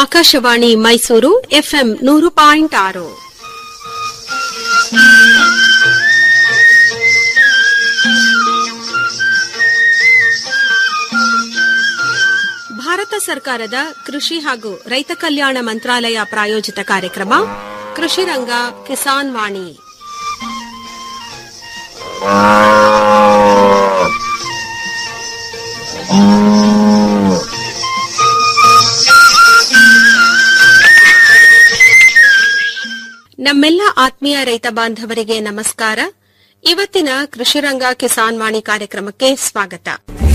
Akashvani Mysuru FM ನೂರು point ಆರು ಭಾರತ ಸರ್ಕಾರದ ಕೃಷಿ ಹಾಗೂ ರೈತ ಕಲ್ಯಾಣ ಮಂತ್ರಾಲಯ ಪ್ರಾಯೋಜಿತ ಕಾರ್ಯಕ್ರಮ ಕೃಷಿ ರಂಗ ಕಿಸಾನ್ ವಾಣಿ ನಮ್ಮೆಲ್ಲ ಆತ್ಮೀಯ ರೈತ ಬಾಂಧವರಿಗೆ ನಮಸ್ಕಾರ ಇವತ್ತಿನ ಕೃಷಿರಂಗ ಕಿಸಾನ್ ವಾಣಿ ಕಾರ್ಯಕ್ರಮಕ್ಕೆ ಸ್ವಾಗತ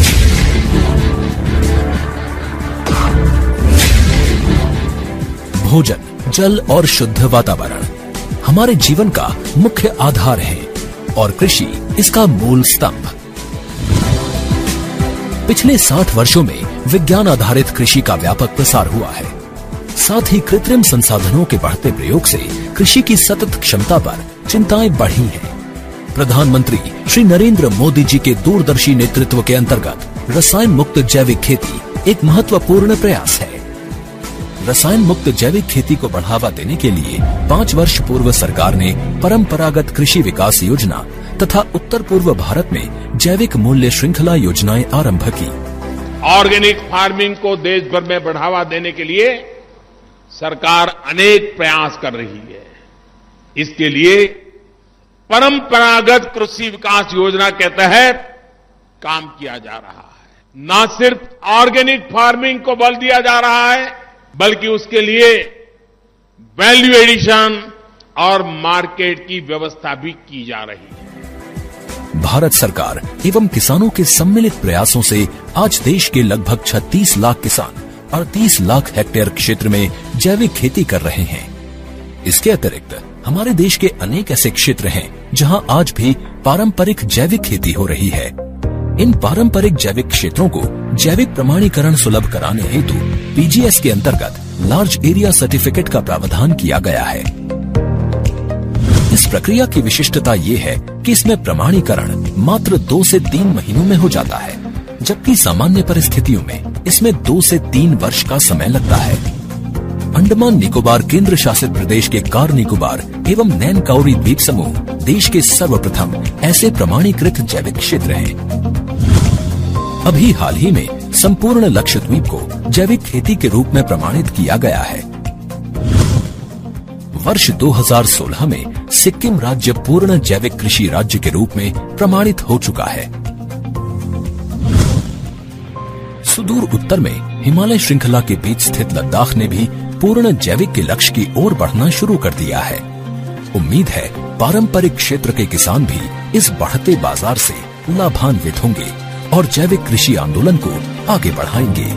भोजन जल और शुद्ध वातावरण हमारे जीवन का मुख्य आधार है और कृषि इसका मूल स्तंभ पिछले 60 वर्षों में विज्ञान आधारित कृषि का व्यापक प्रसार हुआ है साथ ही कृत्रिम संसाधनों के बढ़ते प्रयोग से कृषि की सतत क्षमता पर चिंताएं बढ़ी हैं। प्रधानमंत्री श्री नरेंद्र मोदी जी के दूरदर्शी नेतृत्व के अंतर्गत रसायन मुक्त जैविक खेती एक महत्वपूर्ण प्रयास है रसायन मुक्त जैविक खेती को बढ़ावा देने के लिए पाँच वर्ष पूर्व सरकार ने परंपरागत कृषि विकास योजना तथा उत्तर पूर्व भारत में जैविक मूल्य श्रृंखला योजनाएं आरंभ की ऑर्गेनिक फार्मिंग को देश भर में बढ़ावा देने के लिए सरकार अनेक प्रयास कर रही है इसके लिए परंपरागत कृषि विकास योजना के तहत काम किया जा रहा है न सिर्फ ऑर्गेनिक फार्मिंग को बल दिया जा रहा है बल्कि उसके लिए वैल्यू एडिशन और मार्केट की व्यवस्था भी की जा रही है भारत सरकार एवं किसानों के सम्मिलित प्रयासों से आज देश के लगभग 36 लाख किसान 38 लाख हेक्टेयर क्षेत्र में जैविक खेती कर रहे हैं इसके अतिरिक्त हमारे देश के अनेक ऐसे क्षेत्र हैं जहां आज भी पारंपरिक जैविक खेती हो रही है इन पारंपरिक जैविक क्षेत्रों को जैविक प्रमाणीकरण सुलभ कराने हेतु पीजीएस के अंतर्गत लार्ज एरिया सर्टिफिकेट का प्रावधान किया गया है इस प्रक्रिया की विशिष्टता ये है कि इसमें प्रमाणीकरण मात्र दो से तीन महीनों में हो जाता है जबकि सामान्य परिस्थितियों में इसमें दो से तीन वर्ष का समय लगता है अंडमान निकोबार केंद्र शासित प्रदेश के कार निकोबार एवं नैन काउरी द्वीप समूह देश के सर्वप्रथम ऐसे प्रमाणीकृत जैविक क्षेत्र हैं अभी हाल ही में संपूर्ण लक्षद्वीप को जैविक खेती के रूप में प्रमाणित किया गया है वर्ष 2016 में सिक्किम राज्य पूर्ण जैविक कृषि राज्य के रूप में प्रमाणित हो चुका है सुदूर उत्तर में हिमालय श्रृंखला के बीच स्थित लद्दाख ने भी पूर्ण जैविक के लक्ष्य की ओर बढ़ना शुरू कर दिया है उम्मीद है पारंपरिक क्षेत्र के किसान भी इस बढ़ते बाजार से लाभान्वित होंगे और जैविक कृषि आंदोलन को आगे बढ़ाएंगे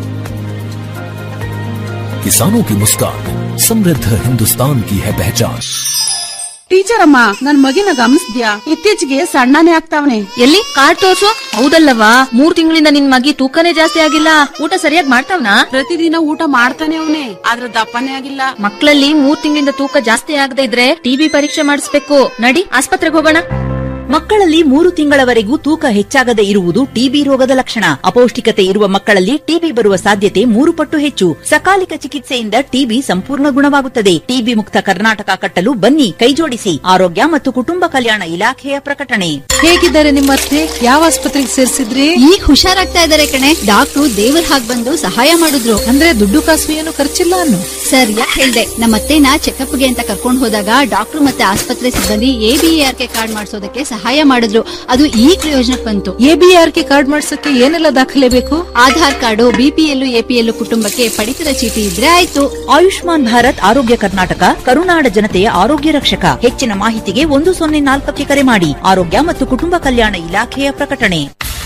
किसानों की मुस्कान समृद्ध हिंदुस्तान की है पहचान ಟೀಚರ್ ಅಮ್ಮ ನನ್ ಮಗಿನ ಗಮನಿಸ್ದ್ಯಾ ಇತ್ತೀಚೆಗೆ ಸಣ್ಣನೇ ಆಗ್ತಾವನೆ ಎಲ್ಲಿ ಕಾರ್ಡ್ ತೋರ್ಸು ಹೌದಲ್ಲವಾ ಮೂರ್ ತಿಂಗಳಿಂದ ನಿನ್ ಮಗಿ ತೂಕನೇ ಜಾಸ್ತಿ ಆಗಿಲ್ಲ ಊಟ ಸರಿಯಾಗಿ ಮಾಡ್ತಾವ್ನಾ ಪ್ರತಿದಿನ ಊಟ ಮಾಡ್ತಾನೆ ಅವನೇ ಆದ್ರ ದಪ್ಪನೇ ಆಗಿಲ್ಲ ಮಕ್ಕಳಲ್ಲಿ ಮೂರ್ ತಿಂಗಳಿಂದ ತೂಕ ಜಾಸ್ತಿ ಆಗದೆ ಇದ್ರೆ ಟಿಬಿ ಪರೀಕ್ಷೆ ಮಾಡಿಸ್ಬೇಕು ನಡಿ ಆಸ್ಪತ್ರೆಗೆ ಹೋಗೋಣ ಮಕ್ಕಳಲ್ಲಿ ಮೂರು ತಿಂಗಳವರೆಗೂ ತೂಕ ಹೆಚ್ಚಾಗದೆ ಇರುವುದು ಟಿಬಿ ರೋಗದ ಲಕ್ಷಣ ಅಪೌಷ್ಟಿಕತೆ ಇರುವ ಮಕ್ಕಳಲ್ಲಿ ಟಿಬಿ ಬರುವ ಸಾಧ್ಯತೆ ಮೂರು ಪಟ್ಟು ಹೆಚ್ಚು ಸಕಾಲಿಕ ಚಿಕಿತ್ಸೆಯಿಂದ ಟಿಬಿ ಸಂಪೂರ್ಣ ಗುಣವಾಗುತ್ತದೆ ಟಿಬಿ ಮುಕ್ತ ಕರ್ನಾಟಕ ಕಟ್ಟಲು ಬನ್ನಿ ಕೈಜೋಡಿಸಿ ಆರೋಗ್ಯ ಮತ್ತು ಕುಟುಂಬ ಕಲ್ಯಾಣ ಇಲಾಖೆಯ ಪ್ರಕಟಣೆ ಹೇಗಿದ್ದಾರೆ ನಿಮ್ಮ ಅತ್ತೆ ಯಾವ ಆಸ್ಪತ್ರೆಗೆ ಸೇರಿಸಿದ್ರಿ ಈಗ ಹುಷಾರಾಗ್ತಾ ಇದಾರೆ ಕಣೆ ಡಾಕ್ಟ್ರು ದೇವರ ಹಾಗ್ ಬಂದು ಸಹಾಯ ಮಾಡಿದ್ರು ಅಂದ್ರೆ ದುಡ್ಡು ಕಾಸು ಏನು ಖರ್ಚಿಲ್ಲ ಅನ್ನು ಸರ್ ಯಾಕೆ ಹೇಳ್ದೆ ನಮ್ಮ ಅತ್ತೆನ ಚೆಕಪ್ಗೆ ಅಂತ ಕರ್ಕೊಂಡು ಹೋದಾಗ ಡಾಕ್ಟ್ರು ಮತ್ತೆ ಆಸ್ಪತ್ರೆ ಸಿಬ್ಬಂದಿ ಎಬಿಆರ್ ಕೆ ಕಾರ್ಡ್ ಮಾಡಿಸೋದಕ್ಕೆ ಸಹಾಯ ಮಾಡಿದ್ರು ಅದು ಈ ಪ್ರಯೋಜನಕ್ಕೆ ಬಂತು ಎಬಿಆರ್ ಕೆ ಕಾರ್ಡ್ ಮಾಡ್ಸಕ್ಕೆ ಏನೆಲ್ಲ ದಾಖಲೆ ಬೇಕು ಆಧಾರ್ ಕಾರ್ಡು ಬಿಪಿಎಲ್ ಎಪಿಎಲ್ ಕುಟುಂಬಕ್ಕೆ ಪಡಿತರ ಚೀಟಿ ಇದ್ರೆ ಆಯ್ತು ಆಯುಷ್ಮಾನ್ ಭಾರತ್ ಆರೋಗ್ಯ ಕರ್ನಾಟಕ ಕರುನಾಡ ಜನತೆಯ ಆರೋಗ್ಯ ರಕ್ಷಕ ಹೆಚ್ಚಿನ ಮಾಹಿತಿಗೆ ಒಂದು ಸೊನ್ನೆ ನಾಲ್ಕಕ್ಕೆ ಕರೆ ಮಾಡಿ ಆರೋಗ್ಯ ಮತ್ತು ಕುಟುಂಬ ಕಲ್ಯಾಣ ಇಲಾಖೆಯ ಪ್ರಕಟಣೆ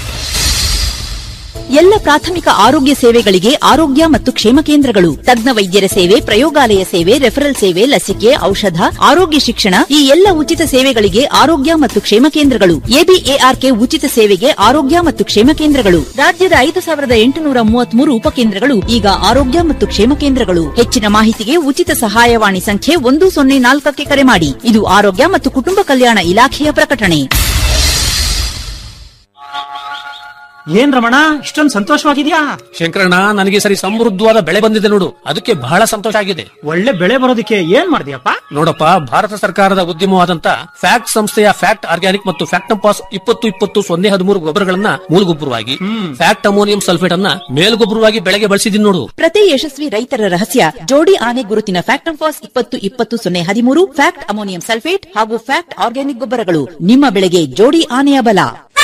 ಎಲ್ಲ ಪ್ರಾಥಮಿಕ ಆರೋಗ್ಯ ಸೇವೆಗಳಿಗೆ ಆರೋಗ್ಯ ಮತ್ತು ಕ್ಷೇಮ ಕೇಂದ್ರಗಳು ತಜ್ಞ ವೈದ್ಯರ ಸೇವೆ ಪ್ರಯೋಗಾಲಯ ಸೇವೆ ರೆಫರಲ್ ಸೇವೆ ಲಸಿಕೆ ಔಷಧ ಆರೋಗ್ಯ ಶಿಕ್ಷಣ ಈ ಎಲ್ಲ ಉಚಿತ ಸೇವೆಗಳಿಗೆ ಆರೋಗ್ಯ ಮತ್ತು ಕ್ಷೇಮ ಕೇಂದ್ರಗಳು ಎಬಿಎಆರ್ಕೆ ಉಚಿತ ಸೇವೆಗೆ ಆರೋಗ್ಯ ಮತ್ತು ಕ್ಷೇಮ ಕೇಂದ್ರಗಳು ರಾಜ್ಯದ ಐದು ಸಾವಿರದ ಎಂಟುನೂರ ಮೂವತ್ಮೂರು ಉಪಕೇಂದ್ರಗಳು ಈಗ ಆರೋಗ್ಯ ಮತ್ತು ಕ್ಷೇಮ ಕೇಂದ್ರಗಳು ಹೆಚ್ಚಿನ ಮಾಹಿತಿಗೆ ಉಚಿತ ಸಹಾಯವಾಣಿ ಸಂಖ್ಯೆ ಒಂದು ಸೊನ್ನೆ ನಾಲ್ಕಕ್ಕೆ ಕರೆ ಮಾಡಿ ಇದು ಆರೋಗ್ಯ ಮತ್ತು ಕುಟುಂಬ ಕಲ್ಯಾಣ ಇಲಾಖೆಯ ಪ್ರಕಟಣೆ ಏನ್ ರಮಣ ಇಷ್ಟೊಂದು ಸಂತೋಷವಾಗಿದ್ಯಾ ಶಂಕರಣ್ಣ ನನಗೆ ಈ ಸರಿ ಸಮೃದ್ಧವಾದ ಬೆಳೆ ಬಂದಿದೆ ನೋಡು ಅದಕ್ಕೆ ಬಹಳ ಸಂತೋಷ ಆಗಿದೆ ಒಳ್ಳೆ ಬೆಳೆ ಬರೋದಕ್ಕೆ ಏನ್ ಮಾಡಿದ್ಯಪ್ಪ ನೋಡಪ್ಪ ಭಾರತ ಸರ್ಕಾರದ ಉದ್ಯಮವಾದಂತ ಫ್ಯಾಕ್ಟ್ ಸಂಸ್ಥೆಯ ಫ್ಯಾಕ್ಟ್ ಆರ್ಗ್ಯಾನಿಕ್ ಮತ್ತು ಫ್ಯಾಕ್ಟಂಪಾಸ್ ಇಪ್ಪತ್ತು ಇಪ್ಪತ್ತು ಸೊನ್ನೆ ಹದಿಮೂರು ಗೊಬ್ಬರಗಳನ್ನ ಮೂಲಗೊಬ್ಬರವಾಗಿ ಫ್ಯಾಕ್ಟ್ ಅಮೋನಿಯಂ ಸಲ್ಫೇಟ್ ಅನ್ನ ಮೇಲ್ಗೊಬ್ಬರವಾಗಿ ಬೆಳೆಗೆ ಬಳಸಿದೀನಿ ನೋಡು ಪ್ರತಿ ಯಶಸ್ವಿ ರೈತರ ರಹಸ್ಯ ಜೋಡಿ ಆನೆ ಗುರುತಿನ ಫ್ಯಾಕ್ಟ್ ಫಾಸ್ ಇಪ್ಪತ್ತು ಇಪ್ಪತ್ತು ಸೊನ್ನೆ ಹದಿಮೂರು ಫ್ಯಾಕ್ಟ್ ಅಮೋನಿಯಂ ಸಲ್ಫೇಟ್ ಹಾಗೂ ಫ್ಯಾಕ್ಟ್ ಆರ್ಗ್ಯಾನಿಕ್ ಗೊಬ್ಬರಗಳು ನಿಮ್ಮ ಬೆಳೆಗೆ ಜೋಡಿ ಆನೆಯ ಬಲ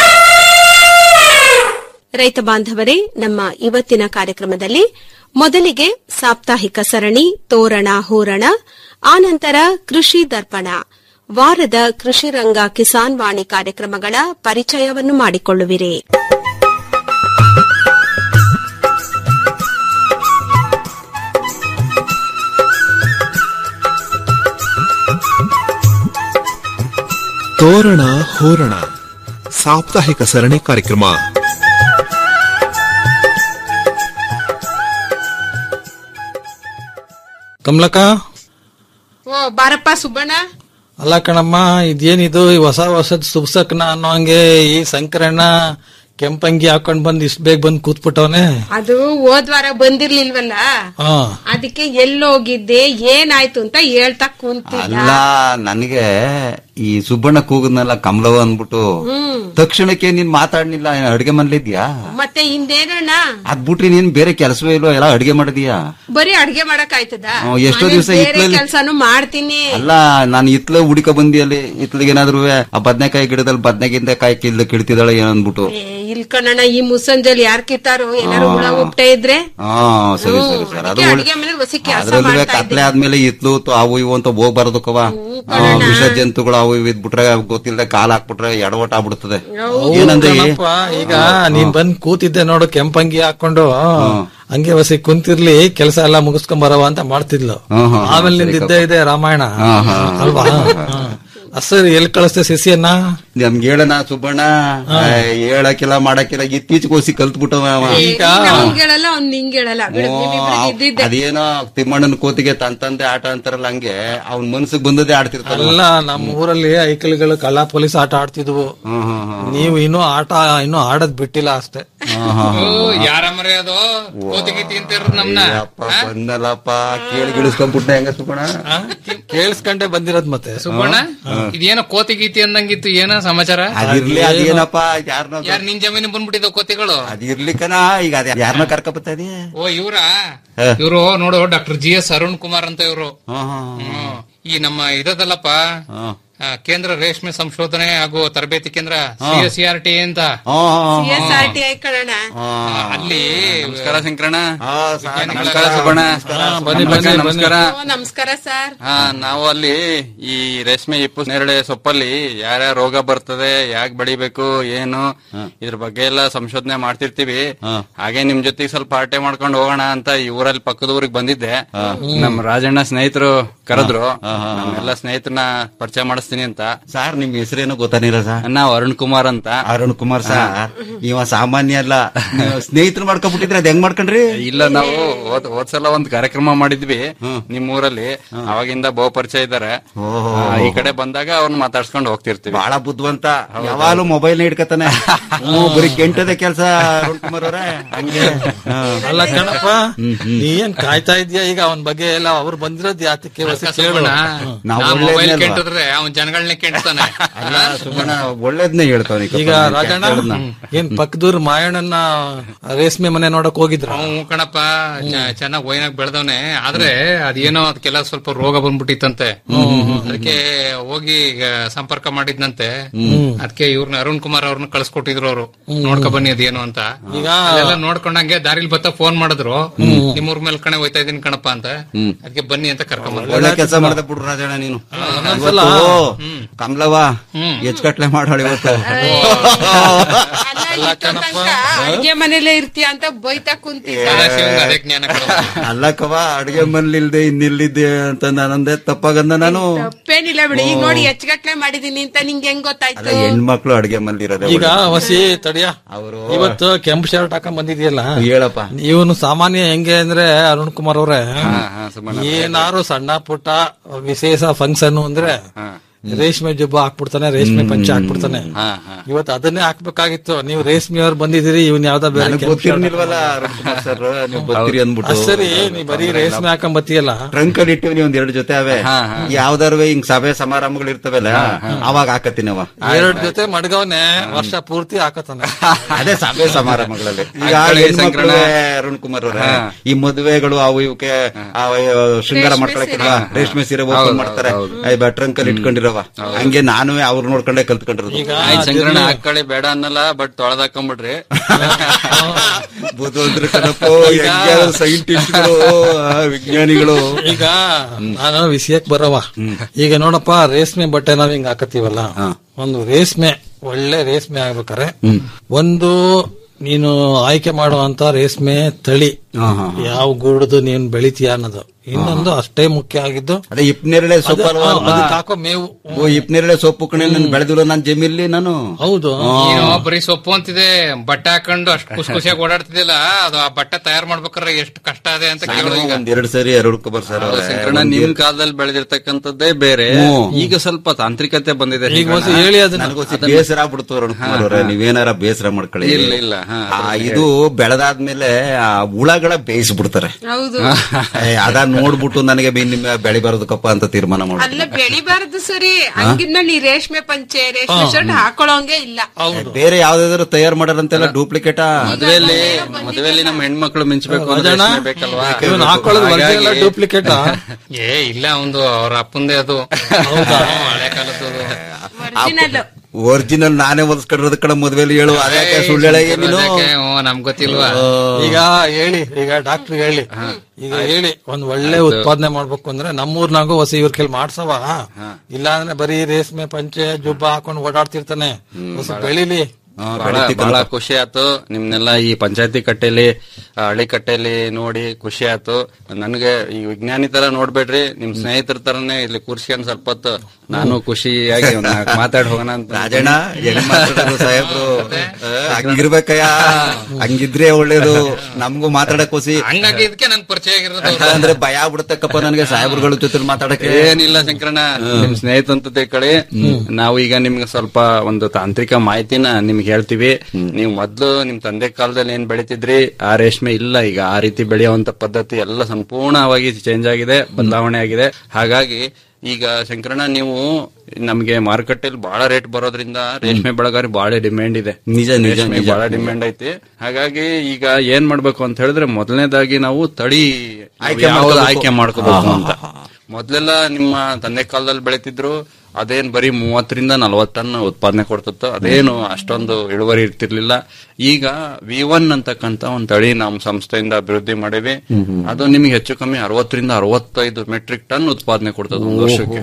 ರೈತ ಬಾಂಧವರೇ ನಮ್ಮ ಇವತ್ತಿನ ಕಾರ್ಯಕ್ರಮದಲ್ಲಿ ಮೊದಲಿಗೆ ಸಾಪ್ತಾಹಿಕ ಸರಣಿ ತೋರಣ ಹೂರಣ ಆನಂತರ ಕೃಷಿ ದರ್ಪಣ ವಾರದ ಕೃಷಿ ರಂಗ ಕಿಸಾನ್ ವಾಣಿ ಕಾರ್ಯಕ್ರಮಗಳ ಪರಿಚಯವನ್ನು ಮಾಡಿಕೊಳ್ಳುವಿರಿ ತೋರಣ ಹೋರಣ ಸಾಪ್ತಾಹಿಕ ಸರಣಿ ಕಾರ್ಯಕ್ರಮ ಕಮಲಕ್ಕ ಓ ಬಾರಪ್ಪ ಸುಬ್ಬಣ್ಣ ಅಲ್ಲ ಕಣಮ್ಮ ಇದೇನಿದು ಈ ಹೊಸ ಹೊಸದ್ ಸುಬ್ಸಕ್ನ ಅನ್ನೋ ಹಂಗೆ ಈ ಸಂಕರಣ್ಣ ಕೆಂಪಂಗಿ ಹಾಕೊಂಡ್ ಬಂದ್ ಇಷ್ಟ ಬೇಗ ಬಂದ್ ಕೂತ್ಬಿಟ್ಟವನೆ ಅದು ಹೋದ್ವಾರ ಬಂದಿರ್ಲಿಲ್ವಲ್ಲ ಹಾ ಅದಕ್ಕೆ ಎಲ್ಲೋಗಿದ್ದೆ ಏನಾಯ್ತು ಅಂತ ಹೇಳ್ತಾ ಕುಂತಿಲ್ಲ ಅಲ್ಲ ನನಗೆ ಈ ಸುಬ್ಬಣ್ಣ ಕೂಗದ್ನಲ್ಲ ಕಮಲವ ಅಂದ್ಬಿಟ್ಟು ಹ್ಮ್ ತಕ್ಷಣಕ್ಕೆ ನೀನ್ ಮಾತಾಡ್ನಿಲ್ಲ ಏನ್ ಅಡ್ಗೆ ಮನ್ಲಿದ್ಯಾ ಮತ್ತೆ ಹಿಂದೇನಣ್ಣ ಅದ್ ಬಿಟ್ರಿ ನೀನ್ ಬೇರೆ ಕೆಲಸವೇ ಇಲ್ವೋ ಎಲ್ಲ ಅಡ್ಗೆ ಮಾಡಿದೀಯಾ ಬರೀ ಅಡ್ಗೆ ಮಾಡಕ್ ಆಯ್ತದ ಹ್ಮ್, ಎಷ್ಟೋ ದಿವ್ಸ ಬೇರೆ ಹಿತ್ಲಲ್ಲಿ- ಕೆಲ್ಸಾನು ಮಾಡ್ತೀನಿ ಅಲ್ಲ ನಾನು ಇತ್ಲ ಹುಡಿಕ ಬಂದಿ ಅಲ್ಲಿ ಇತ್ಲಿಗೆ ಏನಾದ್ರು ಆ ಬದ್ನೆಕಾಯಿ ಗಿಡದಲ್ಲಿ ಬದ್ನೆಗಿಂತ ಕಾಯಿ ಕಿಲ್ದ ಕಿಡ್ತಿದ್ದಾಳೆ ಏನೋ ಅಂದ್ಬಿಟ್ಟು ಏ, ಇಲ್ ಕಣಣ್ಣ ಈ ಮುಸ್ಸಂಜಲ್ಲಿ ಯಾರ್ ಕಿತ್ತಾರೋ ಏನಾರು ಹುಳ ಉಪ್ಟೆ ಇದ್ರೆ ಹಾ ಸರಿ ಸರಿ ಸರ್ ಅದು ಅದಕ್ಕೆ ಒಳ್ಳೆ- ಅಡ್ಗೆ ಮನೇಲಿ ಹೊಸಿ ಕೆಲಸ ಅದ್ರಲ್ಲೂ ಮಾಡ್ತಾ ಕತ್ಲೆ ಆದ್ಮೇಲೆ ಇತ್ಲು ತು ಅವು ಇವು ಅಂತ ಹೋಗ್ಬಾರ್ದು ಕವ ವಿಷ ಜಂತುಗಳು ಅವು ಇವು ಇದ್ಬಿಟ್ರೆ ಗೊತ್ತಿಲ್ಲದೆ ಕಾಲ್ ಹಾಕ್ಬಿಟ್ರೆ ಎಡವಟ್ ಆಗ್ಬಿಡ್ತದೆ ಏನಂದ್ರೆ ಕಣಪ್ಪ, ಈಗ ನೀನ್ ಬಂದ್ ಕೂತಿದ್ದೆ ನೋಡು ಕೆಂಪಂಗಿ ಹಾಕೊಂಡು ಹಂಗೆ ಹೊಸಿ ಕುಂತಿರ್ಲಿ ಕೆಲಸ ಎಲ್ಲ ಮುಗಿಸ್ಕೊಂಡ್ ಬರವ ಅಂತ ಮಾಡ್ತಿದ್ಲು ಹ್ಮ್, ಹ್ಮ್, ಆಮೇಲೆ ಸರಿ ನಿಂದ ಇದ್ದೇ ಇದೆ ರಾಮಾಯಣ ಹಾ, ಹಾ. ಅಲ್ವಾ ಸರಿ ಎಲ್ಲಿ ಕಳಿಸ್ತೆ ಸಿಸಿಯನ್ನ ನಮ್ಗೆ ಹೇಳಣ ಸುಬ್ಬಣ್ಣ ಆ, ಹೇಳಕ್ಕಿಲ್ಲ ಮಾಡಕ್ಕಿಲ್ಲ ಇತ್ತೀಚೆಗೆ ಹೋಸಿ ಕಲ್ತ್ಬಿಟ್ಟವ ಅವ. ಅವ್ನ್ ಹೇಳಲ್ಲ ಅವ್ನ್ ನಿಂಗ್ ಹೇಳಲ್ಲ ಬಿಡು, ನಿಮ್ಮಿಬ್ರಿಗೆ ಇದ್ದಿದ್ದೆ ಅದೇನೋ ತಿಮ್ಮಣ್ಣನ ಕೋತಿಗೆ ತನ್ ತಂದೆ ಆಟ ಅಂತಾರಲ್ಲ ಹಂಗೆ ಅವ್ನ ಮನ್ಸಿಗೆ ಬಂದದೇ ಆಡ್ತಿರ್ತಾರಲ್ಲ ಅಲ್ಲ ನಮ್ಮ ಊರಲ್ಲಿ ಐಕಲ್ಗಳು ಕಳ್ಳ ಪೊಲೀಸ್ ಆಟ ಆಡ್ತಿದ್ವು ನೀವು ಇನ್ನೂ ಆಟ ಇನ್ನೂ ಆಡದ್ ಬಿಟ್ಟಿಲ್ಲ ಅಷ್ಟೇ ಯಾರಮ್ಮರೇ ಅದು ಕೋತಿಗೀತಿ ಅಂತಿರ ನಮ್ನ ಅಯ್ಯಪ್ಪ ಬಂದಲ್ಲಪ್ಪ ಕೇಳಿ ಗಿಳಿಸ್ಕೊಂಡ್ಬಿಟ್ಟ ಹೆಂಗ ಸುಬ್ಬಣ್ಣ ಕೇಳಿಸ್ಕೊಂಡೆ ಬಂದಿರೋದ್ ಮತ್ತೆ ಸುಬ್ಬಣ್ಣ ಇದೇನೋ ಕೋತಿ ಗೀತಿ ಅಂದಂಗಿತ್ತು ಏನ ಸಮಾಚಾರ ಅದಿರ್ಲಿ ಅದೇನಪ್ಪ ಯಾರನ್ನ ಯಾರ್ ನಿನ್ ಜಮೀನು ಬಂದ್ಬಿಟ್ಟಿದ ಕೋತಿಗಳು ಅದಿರ್ಲಿಕ್ಕನ ಈಗ ಅದ ಯಾರನ್ನ ಕರ್ಕ ಬರ್ತದೆ ಓ ಇವ್ರ ಇವರು ನೋಡು doctor G S Arun Kumar ಅಂತ ಇವರು ಈ ನಮ್ಮ ಇದದಲ್ಲಪ್ಪ ಆ, ಕೇಂದ್ರ ರೇಷ್ಮೆ ಸಂಶೋಧನೆ ಹಾಗೂ ತರಬೇತಿ ಕೇಂದ್ರ ಸಿ ಎಸ್ ಆರ್ ಟಿ ಅಂತ CSRTI ಕಣಣ್ಣ ಅಲ್ಲಿ ನಮಸ್ಕಾರ ಶಂಕರಣ್ಣ ವಿಜ್ಞಾನಿಗಳ- ನಮಸ್ಕಾರ ಸುಬ್ಬಣ್ಣ ಬನ್ನಿ, ಬನ್ನಿ, ನಮಸ್ಕಾರ ಓ, ನಮಸ್ಕಾರ ಸರ್ ಹಾ ನಾವು ಅಲ್ಲಿ ಈ ರೇಷ್ಮೆ ಇಪ್ಪು ನೇರಳೆ ಸೊಪ್ಪಲ್ಲಿ ಯಾರ್ಯಾವ ರೋಗ ಬರ್ತದೆ ಯಾಕೆ ಬೆಳಿಬೇಕು ಏನು ಇದ್ರ ಬಗ್ಗೆ ಎಲ್ಲ ಸಂಶೋಧನೆ ಮಾಡ್ತಿರ್ತೀವಿ ಹಾಗೆ ನಿಮ್ ಜೊತೆಗೆ ಸ್ವಲ್ಪ ಪಾರ್ಟಿ ಮಾಡ್ಕೊಂಡು ಹೋಗೋಣ ಅಂತ ಈ ಊರಲ್ಲಿ ಪಕ್ಕದ ಊರಿಗೆ ಬಂದಿದ್ದೆ ನಮ್ ರಾಜಣ್ಣ ಸ್ನೇಹಿತರು ಕರೆದ್ರು ನಮ್ಮೆಲ್ಲ ಸ್ನೇಹಿತರನ್ನ ಪರಿಚಯ ಮಾಡಿಸ್ತೀನಿ ಅಂತ ಸರ್ ನಿಮ್ ಹೆಸರೇನು ಗೊತ್ತಾನಿಲ್ಲ ಸರ್ ನಾವು ಅರುಣ್ ಕುಮಾರ್ ಅಂತ ಅರುಣ್ ಕುಮಾರ್ ಸರ್ ಇವ ಸಾಮಾನ್ಯ ಅಲ್ಲ ಸ್ನೇಹಿತರು ಮಾಡ್ಕೊಂಡ್ಬಿಟ್ಟಿದ್ರೆ ಅದ್ ಹೆಂಗ್ ಮಾಡ್ಕೊಂಡ್ರಿ ಇಲ್ಲ ನಾವು ಹೋದ್ ಹೋದ್ಸಲ ಒಂದ್ ಕಾರ್ಯಕ್ರಮ ಮಾಡಿದ್ವಿ ನಿಮ್ ಊರಲ್ಲಿ ಅವಾಗಿಂದ ಬಹು ಪರಿಚಯ ಇದ್ದಾರೆ ಆ, ಈ ಕಡೆ ಬಂದಾಗ ಅವ್ರನ್ನ ಮಾತಾಡ್ಸ್ಕೊಂಡು ಹೋಗ್ತಿರ್ತೀವಿ ಬಹಳ ಬುದ್ಧಿವಂತ ಯಾವಾಗಲೂ ಮೊಬೈಲ್ ಇಟ್ಕತಾನೆ ಬರೀ ಕೆಂಟದೆ ಕೆಲಸ ಅರುಣ್ ಕುಮಾರ್ ಅವರೇ ಹಂಗೆ ಹಾ. ಅಲ್ಲ ಕಣಪ್ಪ ನೀ ಏನ್ ಕಾಯ್ತಾ ಇದ್ಯಾ ಈಗ ಅವನ್ ಬಗ್ಗೆ ಎಲ್ಲ ಅವ್ರು ಬಂದಿರೋದ್ ಯಾತಕ್ಕೆ ಹೊಸಿ ಕೇಳು ಸುಬ್ಬಣ್ಣ, ನಾವು ನಾ ಒಳ್ಳೆದ್ನೇ ಮೊಬೈಲ್ ಅಲ್ವಾ? ಕೆಂಟಿದ್ರೆ ಅವ್ನ್ ಜನಗಳನ್ನೇ ಕೆಂಟ್ತಾನೆ ಅಲ್ಲ ಸುಮ್ಮನೆ ಒಳ್ಳೇದ್ನೇ ಹೇಳ್ತಾವ ಈಗ ರಾಜಣ್ಣ ಏನ್ ಪಕ್ಕದೂರ್ ಮಾಯಣ್ಣನ ರೇಷ್ಮೆ ಮನೆ ನೋಡಕ್ ಹೋಗಿದ್ರ ಹ್ಞೂ ಕಣಪ್ಪ ಚೆನ್ನಾಗಿ ವೈನಾಗ್ ಬೆಳೆದವನೆ ಆದ್ರೆ ಅದೇನೋ ಅದಕ್ಕೆಲ್ಲ ಸ್ವಲ್ಪ ರೋಗ ಬಂದ್ಬಿಟ್ಟಿತ್ತಂತೆ ಅದಕ್ಕೆ ಹೋಗಿ ಈಗ ಸಂಪರ್ಕ ಮಾಡಿದ್ನಂತೆ ಅದಕ್ಕೆ ಇವ್ರನ್ನ ಅರುಣ್ ಕುಮಾರ್ ಅವ್ರನ್ನ ಕಳ್ಸ್ಕೊಟ್ಟಿದ್ರು ಅವರು ನೋಡ್ಕೊ ಬನ್ನಿ ಅದೇನು ಅಂತ ಈಗ ಅದೆಲ್ಲ ನೋಡ್ಕೊಂಡಂಗೆ ದಾರಿಲಿ ಬತ್ತ ಫೋನ್ ಮಾಡಿದ್ರು ನಿಮ್ಮೂರ್ ಮೇಲೆ ಕಣೆ ಹೋಯ್ತಾ ಇದೀನಿ ಕಣಪ್ಪ ಅಂತ ಅದಕ್ಕೆ ಬನ್ನಿ ಅಂತ ಕರ್ಕೊಂಡ್ ಒಳ್ಳೆ ಕೆಲಸ ಮಾಡ್ದೆ ಬಿಡು ರಾಜಣ್ಣ ನೀನು ಒಂದೊಂದ್ಸಲ- ಇವತ್ತು ಕಮಲವ್ವ ಹೆಚ್ಕಟ್ಲೆ ಮಾಡಿ ಇವತ್ತು ಅಡ್ಗೆ ಮನೇಲೆ ಇರ್ತೀಯ ಅಂತ ಬೈತಾ ಕುಂತಿದ್ದ ಅದೇ ಜ್ಞಾನ ಅಲ್ಲಕ್ಕವ ಅಡ್ಗೆ ಮನ್ಲಿಲ್ದೆ ಇನ್ನಿಲ್ಲಿದ್ದೆ ಅಂತ ನಾನಂದೆ ತಪ್ಪಾಗಂದ ನಾನು ತಪ್ಪೇನಿಲ್ಲ ಬಿಡಿ ಈಗ ನೋಡಿ ಹೆಚ್ಚಗಟ್ಲೆ ಮಾಡಿದೀನಿ ಅಂತ ನಿಂಗೆ ಹೆಂಗ್ ಅಲ್ಲ ಗೊತ್ತಾಯ್ತು ಹೆಣ್ಮಕ್ಳು ಅಡ್ಗೆ ಮನ್ಲಿರೋದೆ ಈಗ ಹೊಸಿ ತಡಿಯ ಇವತ್ತು ಕೆಂಪು ಶರ್ಟ್ ಹಾಕೊಂಡ್ ಬಂದಿದ್ಯಲ್ಲ ಹೇಳಪ್ಪ ಇವನು ಸಾಮಾನ್ಯ ಹೆಂಗೆ ಅಂದ್ರೆ ಅರುಣ್ ಕುಮಾರ್ ಅವ್ರೆ ಹಾ, ಸುಬ್ಬಣ್ಣ. ಏನಾರು ಸಣ್ಣ ಪುಟ್ಟ ವಿಶೇಷ ಫಂಕ್ಷನ್ ಅಂದ್ರೆ ರೇಷ್ಮೆ ಜುಬ್ಬ ಹಾಕ್ಬಿಡ್ತಾನೆ ರೇಷ್ಮೆ ಪಂಚೆ ಹಾಕ್ಬಿಡ್ತಾನೆ ಹಾ, ಹಾ. ಇವತ್ತು ಅದನ್ನೇ ಹಾಕ್ಬೇಕಾಗಿತ್ತು ನೀವು ರೇಷ್ಮೆಯವ್ರು ಬಂದಿದ್ದೀರಿ ಇವ್ನ ಯಾವ್ದೋ ಬೇರೆ ನನಗ್ ಕೆಂಪು ಗೊತ್ತಿರ್ಲಿಲ್ವಲ್ಲ ರವಿಕುಮಾರ್ ಸರ್ ನೀವು ಬರ್ತೀರಿ ಅಂದ್ಬಿಟ್ಟು ಅದ್ ಸರಿ ನೀ ಬರೀ ರೇಷ್ಮೆ ಹಾಕೊಂಡ್ ಬತ್ತೀಯಲ್ಲ ಟ್ರಂಕ್ ಅಲ್ಲಿ ಇಟ್ಟಿವಿ ಒಂದ್ ಎರಡು ಜೊತೆ ಅವೆ ಯಾವ್ದಾರು ಹಿಂಗ್ ಸಭೆ ಸಮಾರಂಭಗಳು ಇರ್ತವಲ್ಲ ಅವಾಗ ಹಾಕತ್ತೀನಿ ಅವ ಎರಡ್ ಜೊತೆ ಮಡ್ಗವನೆ ವರ್ಷ ಪೂರ್ತಿ ಹಾಕತಾನೆ ಅದೇ ಸಭೆ ಸಮಾರಂಭಗಳಲ್ಲಿ ಈಗ ಹಾಕೊಳ್ಳಿ ಹೆಣ್ಮಕ್ಳು ಸಂಕ್ರಮಣ. ಅರುಣ್ ಕುಮಾರ್ ಅವರೇ ಈ ಮದುವೆಗಳು ಅವು ಇವಕ್ಕೆ ಆ, ಆ, ಶೃಂಗಾರ ಮಾಡ್ಕೊಳಕ್ಕಿಲ್ಲ ರೇಷ್ಮೆ ಸೀರೆ ಓಪನ್ ಮಾಡ್ತಾರೆ ಟ್ರಂಕ್ ಅಲ್ಲಿ ಇಟ್ಕೊಂಡಿರವ ಹಂಗೆ ನಾನು ಅವ್ರು ನೋಡ್ಕೊಂಡೆ ಕಲ್ತ್ಕೊಂಡಿರೋದು ಆಯ್ತು ಸಂಗ್ರಹಣ ಹಾಕೊಳ್ಳಿ ಬೇಡ ಅನ್ನಲ್ಲ ಬಟ್ ತೊಳೆದ್ ಹಾಕೊಂಡ್ಬಿಡ್ರಿ ಬುದ್ಧಿವಂತರು ಕಣಪ್ಪ ಸೈಂಟಿಸ್ಟ್ಗಳು ವಿಜ್ಞಾನಿಗಳು ಈಗ ನಾನು ವಿಷಯಕ್ ಬರವ ಈಗ ನೋಡಪ್ಪ ರೇಷ್ಮೆ ಬಟ್ಟೆ ನಾವ್ ಹಿಂಗ್ ಹಾಕತ್ತೀವಲ್ಲ ಒಂದು ರೇಷ್ಮೆ ಒಳ್ಳೆ ರೇಷ್ಮೆ ಆಗ್ಬೇಕಾರೆ ಒಂದು ನೀನು ಆಯ್ಕೆ ಮಾಡುವಂತ ರೇಷ್ಮೆ ತಳಿ ಯಾವ ಗೂಡದು ನೀನ್ ಬೆಳಿತೀಯ ಅನ್ನೋದು ಇನ್ನೊಂದು ಅಷ್ಟೇ ಮುಖ್ಯ ಆಗಿದ್ದು ಅದೇ ಇಪ್ನೇರಳೆ ಸೊಪ್ಪು ಅಲ್ವಾ ಅದು- ಅದಕ್ಕೆ ಹಾಕೋ ಮೇವು ಓ ಇಪ್ನೇರಳೆ ಸೊಪ್ಪು ಕಣೆ ನಾನು ಬೆಳೆದಿಲ್ಲ ನಾನು ಜಮೀನ್ಲಿ ನಾನು ಹೌದು ನೀನು ಬರೀ ಸೊಪ್ಪು ಅಂತಿದೆ ಬಟ್ಟೆ ಹಾಕೊಂಡು ಅಷ್ಟು ಖುಷಿ ಖುಷಿಯಾಗಿ ಓಡಾಡ್ತಿದ್ದಿಲ್ಲ ಅದು ಆ ಬಟ್ಟೆ ತಯಾರು ಮಾಡ್ಬೇಕಾದ್ರೆ ಎಷ್ಟು ಕಷ್ಟ ಇದೆ ಅಂತ ಕೇಳೋ ಈಗ ಒಂದ್ ಎರಡು ಸರಿ ಅರುಣ್ ಕುಮಾರ್ ಸರ್ ಹೌದು, ಸಂಕ್ರಮಣ ನಿಮ್ ಕಾಲದಲ್ಲಿ ಬೆಳೆದಿರ್ತಕ್ಕಂಥದ್ದೇ ಬೇರೆ ಈಗ ಸ್ವಲ್ಪ ತಾಂತ್ರಿಕತೆ ಬಂದಿದೆ ಈಗ ಸಂಕ್ರಮಣ. ಒಂದು ಹೇಳಿ ಅದನ್ನ ನನಗೋಸಿ ಬೇಸರ ಆಗ್ಬಿಡ್ತು ಅರುಣ್ ಕುಮಾರ್ ಅವ್ರೆ ನೀವೇನಾರ ಬೇಸರ ಮಾಡ್ಕೊಳ್ಳಿ ಇಲ್ಲ, ಇಲ್ಲ, ಹಾ, ಆ, ಇದು ಬೆಳೆದಾದ್ಮೇಲೆ ಆ ಹುಳಗಳ ಬೇಯಿಸ್ಬಿಡ್ತಾರೆ ಹೌದು ಏ, ಅದ ನೋಡ್ಬಿಟ್ಟು ನನಗೆ ಬಿ- ನಿಮ್ಮ ಬೆಳೆ ಬರೋದಕ್ಕಪ್ಪ ಅಂತ ತೀರ್ಮಾನ ಮಾಡಿ ಅಲ್ಲ ಬೆಳಿಬಾರ್ದು ಸರಿ ಹಂಗಿನ್ನ ನೀ ರೇಷ್ಮೆ ಪಂಚೆ ರೇಷ್ಮೆ ಶರ್ಟ್ ಹಾಕೊಳ್ಳೋಂಗೆ ಇಲ್ಲ ಬೇರೆ ಯಾವ್ದಾದ್ರು ತಯಾರು ಮಾಡಾರಂತೆಲ್ಲ ಡೂಪ್ಲಿಕೇಟಾ ಮದುವೆಯಲ್ಲಿ ಮದುವೆಯಲ್ಲಿ ನಮ್ಮ ಹೆಣ್ಮಕ್ಳು ಮಿಂಚಬೇಕು ಅಂದ್ರೆ ರಾಜಣ್ಣ, ರೇಷ್ಮೆ ಬೇಕಲ್ವಾ ಇವ್ನು ಹಾಕೊಳ್ಳೋದು original ಆ duplicate ಆ? ಏ ಇಲ್ಲ ಒಂದು ಅವ್ರ ಅಪ್ಪಂದೇ ಅದು ಹಳೆ ಕಾಲದ್ದು ಅದು. ಒರಿಜಿನಲ್ ಒರಿಜಿನಲ್ ನಾನೇ ಹೊಲ್ಸ್ಕೊಂಡಿರೋದ್ ಕಡೆ ಮದ್ವೆಲಿ ಹೇಳು ಅದಕ್ಕೆ ಸುಳ್ಳು ಹೇಳ ನೀನು ಅದಕ್ಕೆ, ಹ್ಞೂ, ನಮ್ಗ್ ಗೊತ್ತಿಲ್ವಾ ಈಗ ಹೇಳಿ ಈಗ ಡಾಕ್ಟರ್ ಹೇಳಿ ಈಗ ಹೇಳಿ ಒಂದ್ ಒಳ್ಳೆ ಉತ್ಪಾದನೆ ಮಾಡ್ಬೇಕು ಅಂದ್ರೆ ನಮ್ಮೂರ್ನಾಗೂ ಹೊಸ ಇವ್ರ ಕೆಲ್ ಮಾಡ್ಸವ ಇಲ್ಲ ಅಂದ್ರೆ ಬರೀ ರೇಷ್ಮೆ ಪಂಚೆ ಜುಬ್ಬ ಹಾಕೊಂಡು ಓಡಾಡ್ತಿರ್ತಾನೆ ಹೊಸ ಬೆಳಿಲಿ ಬಹಳ ಬಹಳ ಖುಷಿ ಆಯ್ತು ನಿಮ್ನೆಲ್ಲ ಈ ಪಂಚಾಯತಿ ಕಟ್ಟೆಲಿ ಆ, ಹಳ್ಳಿ ಕಟ್ಟೆಲಿ ನೋಡಿ ಖುಷಿ ಆಯ್ತು ನನ್ಗೆ ಈ ವಿಜ್ಞಾನಿ ತರ ನೋಡ್ಬೇಡ್ರಿ ನಿಮ್ ಸ್ನೇಹಿತರ ತರನೇ ಇಲ್ಲಿ ಕೂರ್ಸ್ಕೊಂಡ್ ಸ್ವಲ್ಪ ಹೊತ್ತು ನಾನು ಖುಷಿಯಾಗಿ ಒಂದ್ ನಾಲ್ಕ್ ಮಾತಾಡ್ ಹೋಗೋಣ ಅಂತ ರಾಜಣ್ಣ ಹೆಂಗ್ ಮಾತಾಡೋದು ಸಾಹೇಬ್ರು ಆ, ಹಂಗಿರ್ಬೇಕಯ್ಯ ಹಂಗಿದ್ರೆ ಒಳ್ಳೇದು ನಮ್ಗೂ ಮಾತಾಡಕ್ ಹೊಸಿ ಹಂಗಾಗಿ ಇದಕ್ಕೆ ನನ್ ಪರಿಚಯ ಆಗಿರೋದು ಅವ್ರು. ಅಂದ್ರೆ ಭಯ ಆಗ್ಬಿಡುತ್ತಕ್ಕಪ್ಪ ನನಗೆ ಸಾಹೇಬ್ರುಗಳ ಜೊತೆ ಮಾತಾಡಕ್ಕೆ ಏನಿಲ್ಲ ಶಂಕರಣ್ಣ ನಿಮ್ ಸ್ನೇಹಿತ ಅಂತ ತಿಳ್ಕೊಳ್ಳಿ ನಾವು ಈಗ ನಿಮ್ಗೆ ಸ್ವಲ್ಪ ಒಂದು ತಾಂತ್ರಿಕ ಮಾಹಿತಿನ ನಿಮ್ಗೆ ಹೇಳ್ತೀವಿ ನೀವು ಮೊದ್ಲು ನಿಮ್ ತಂದೆ ಕಾಲದಲ್ಲಿ ಏನ್ ಬೆಳಿತಿದ್ರಿ ಆ ರೇಷ್ಮೆ ಇಲ್ಲ ಈಗ ಆ ರೀತಿ ಬೆಳೆಯುವಂತ ಪದ್ಧತಿ ಎಲ್ಲ ಸಂಪೂರ್ಣವಾಗಿ ಚೇಂಜ್ ಆಗಿದೆ ಬದಲಾವಣೆ ಆಗಿದೆ ಹಾಗಾಗಿ ಈಗ ಶಂಕರಣ್ಣ ನೀವು ನಮ್ಗೆ ಮಾರುಕಟ್ಟೆಯಲ್ಲಿ ಬಹಳ ರೇಟ್ ಬರೋದ್ರಿಂದ ರೇಷ್ಮೆ ಬೆಳೆಗಾರಿ ಬಹಳ ಡಿಮ್ಯಾಂಡ್ ಇದೆ ನಿಜ, ನಿಜ, ರೇಷ್ಮೆ ನಿಜ. ಬಹಳ ಡಿಮ್ಯಾಂಡ್ ಐತಿ ಹಾಗಾಗಿ ಈಗ ಏನ್ ಮಾಡ್ಬೇಕು ಅಂತ ಹೇಳಿದ್ರೆ ಮೊದಲನೇದಾಗಿ ನಾವು ತಳಿ ಆಯ್ಕೆ ಯಾವ್ದು ಮಾಡ್ಕೋಬೇಕು. ಆಯ್ಕೆ ಮಾಡ್ಕೋಬೇಕು ಹಾ, ಅಂತ ಮೊದ್ಲೆಲ್ಲ ನಿಮ್ಮ ತಂದೆ ಕಾಲದಲ್ಲಿ ಬೆಳಿತಿದ್ರು ಅದೇನ್ ಬರೀ ಮೂವತ್ತರಿಂದ ನಲವತ್ತು ಟನ್ ಉತ್ಪಾದನೆ ಕೊಡ್ತಿತ್ತು ಅದೇನು ಅಷ್ಟೊಂದು ಇಳುವರಿ ಇರ್ತಿರ್ಲಿಲ್ಲ ಈಗ ವಿ ಒನ್ ಅಂತಕ್ಕಂತ ಒಂದ್ ತಳಿ ನಮ್ಮ ಸಂಸ್ಥೆಯಿಂದ ಅಭಿವೃದ್ಧಿ ಮಾಡಿವಿ ಅದು ನಿಮ್ಗೆ ಹೆಚ್ಚು ಕಮ್ಮಿ ಅರವತ್ತರಿಂದ ಅರವತ್ತೈದು ಮೆಟ್ರಿಕ್ ಟನ್ ಉತ್ಪಾದನೆ ಕೊಡ್ತದೆ ಒಂದು ವರ್ಷಕ್ಕೆ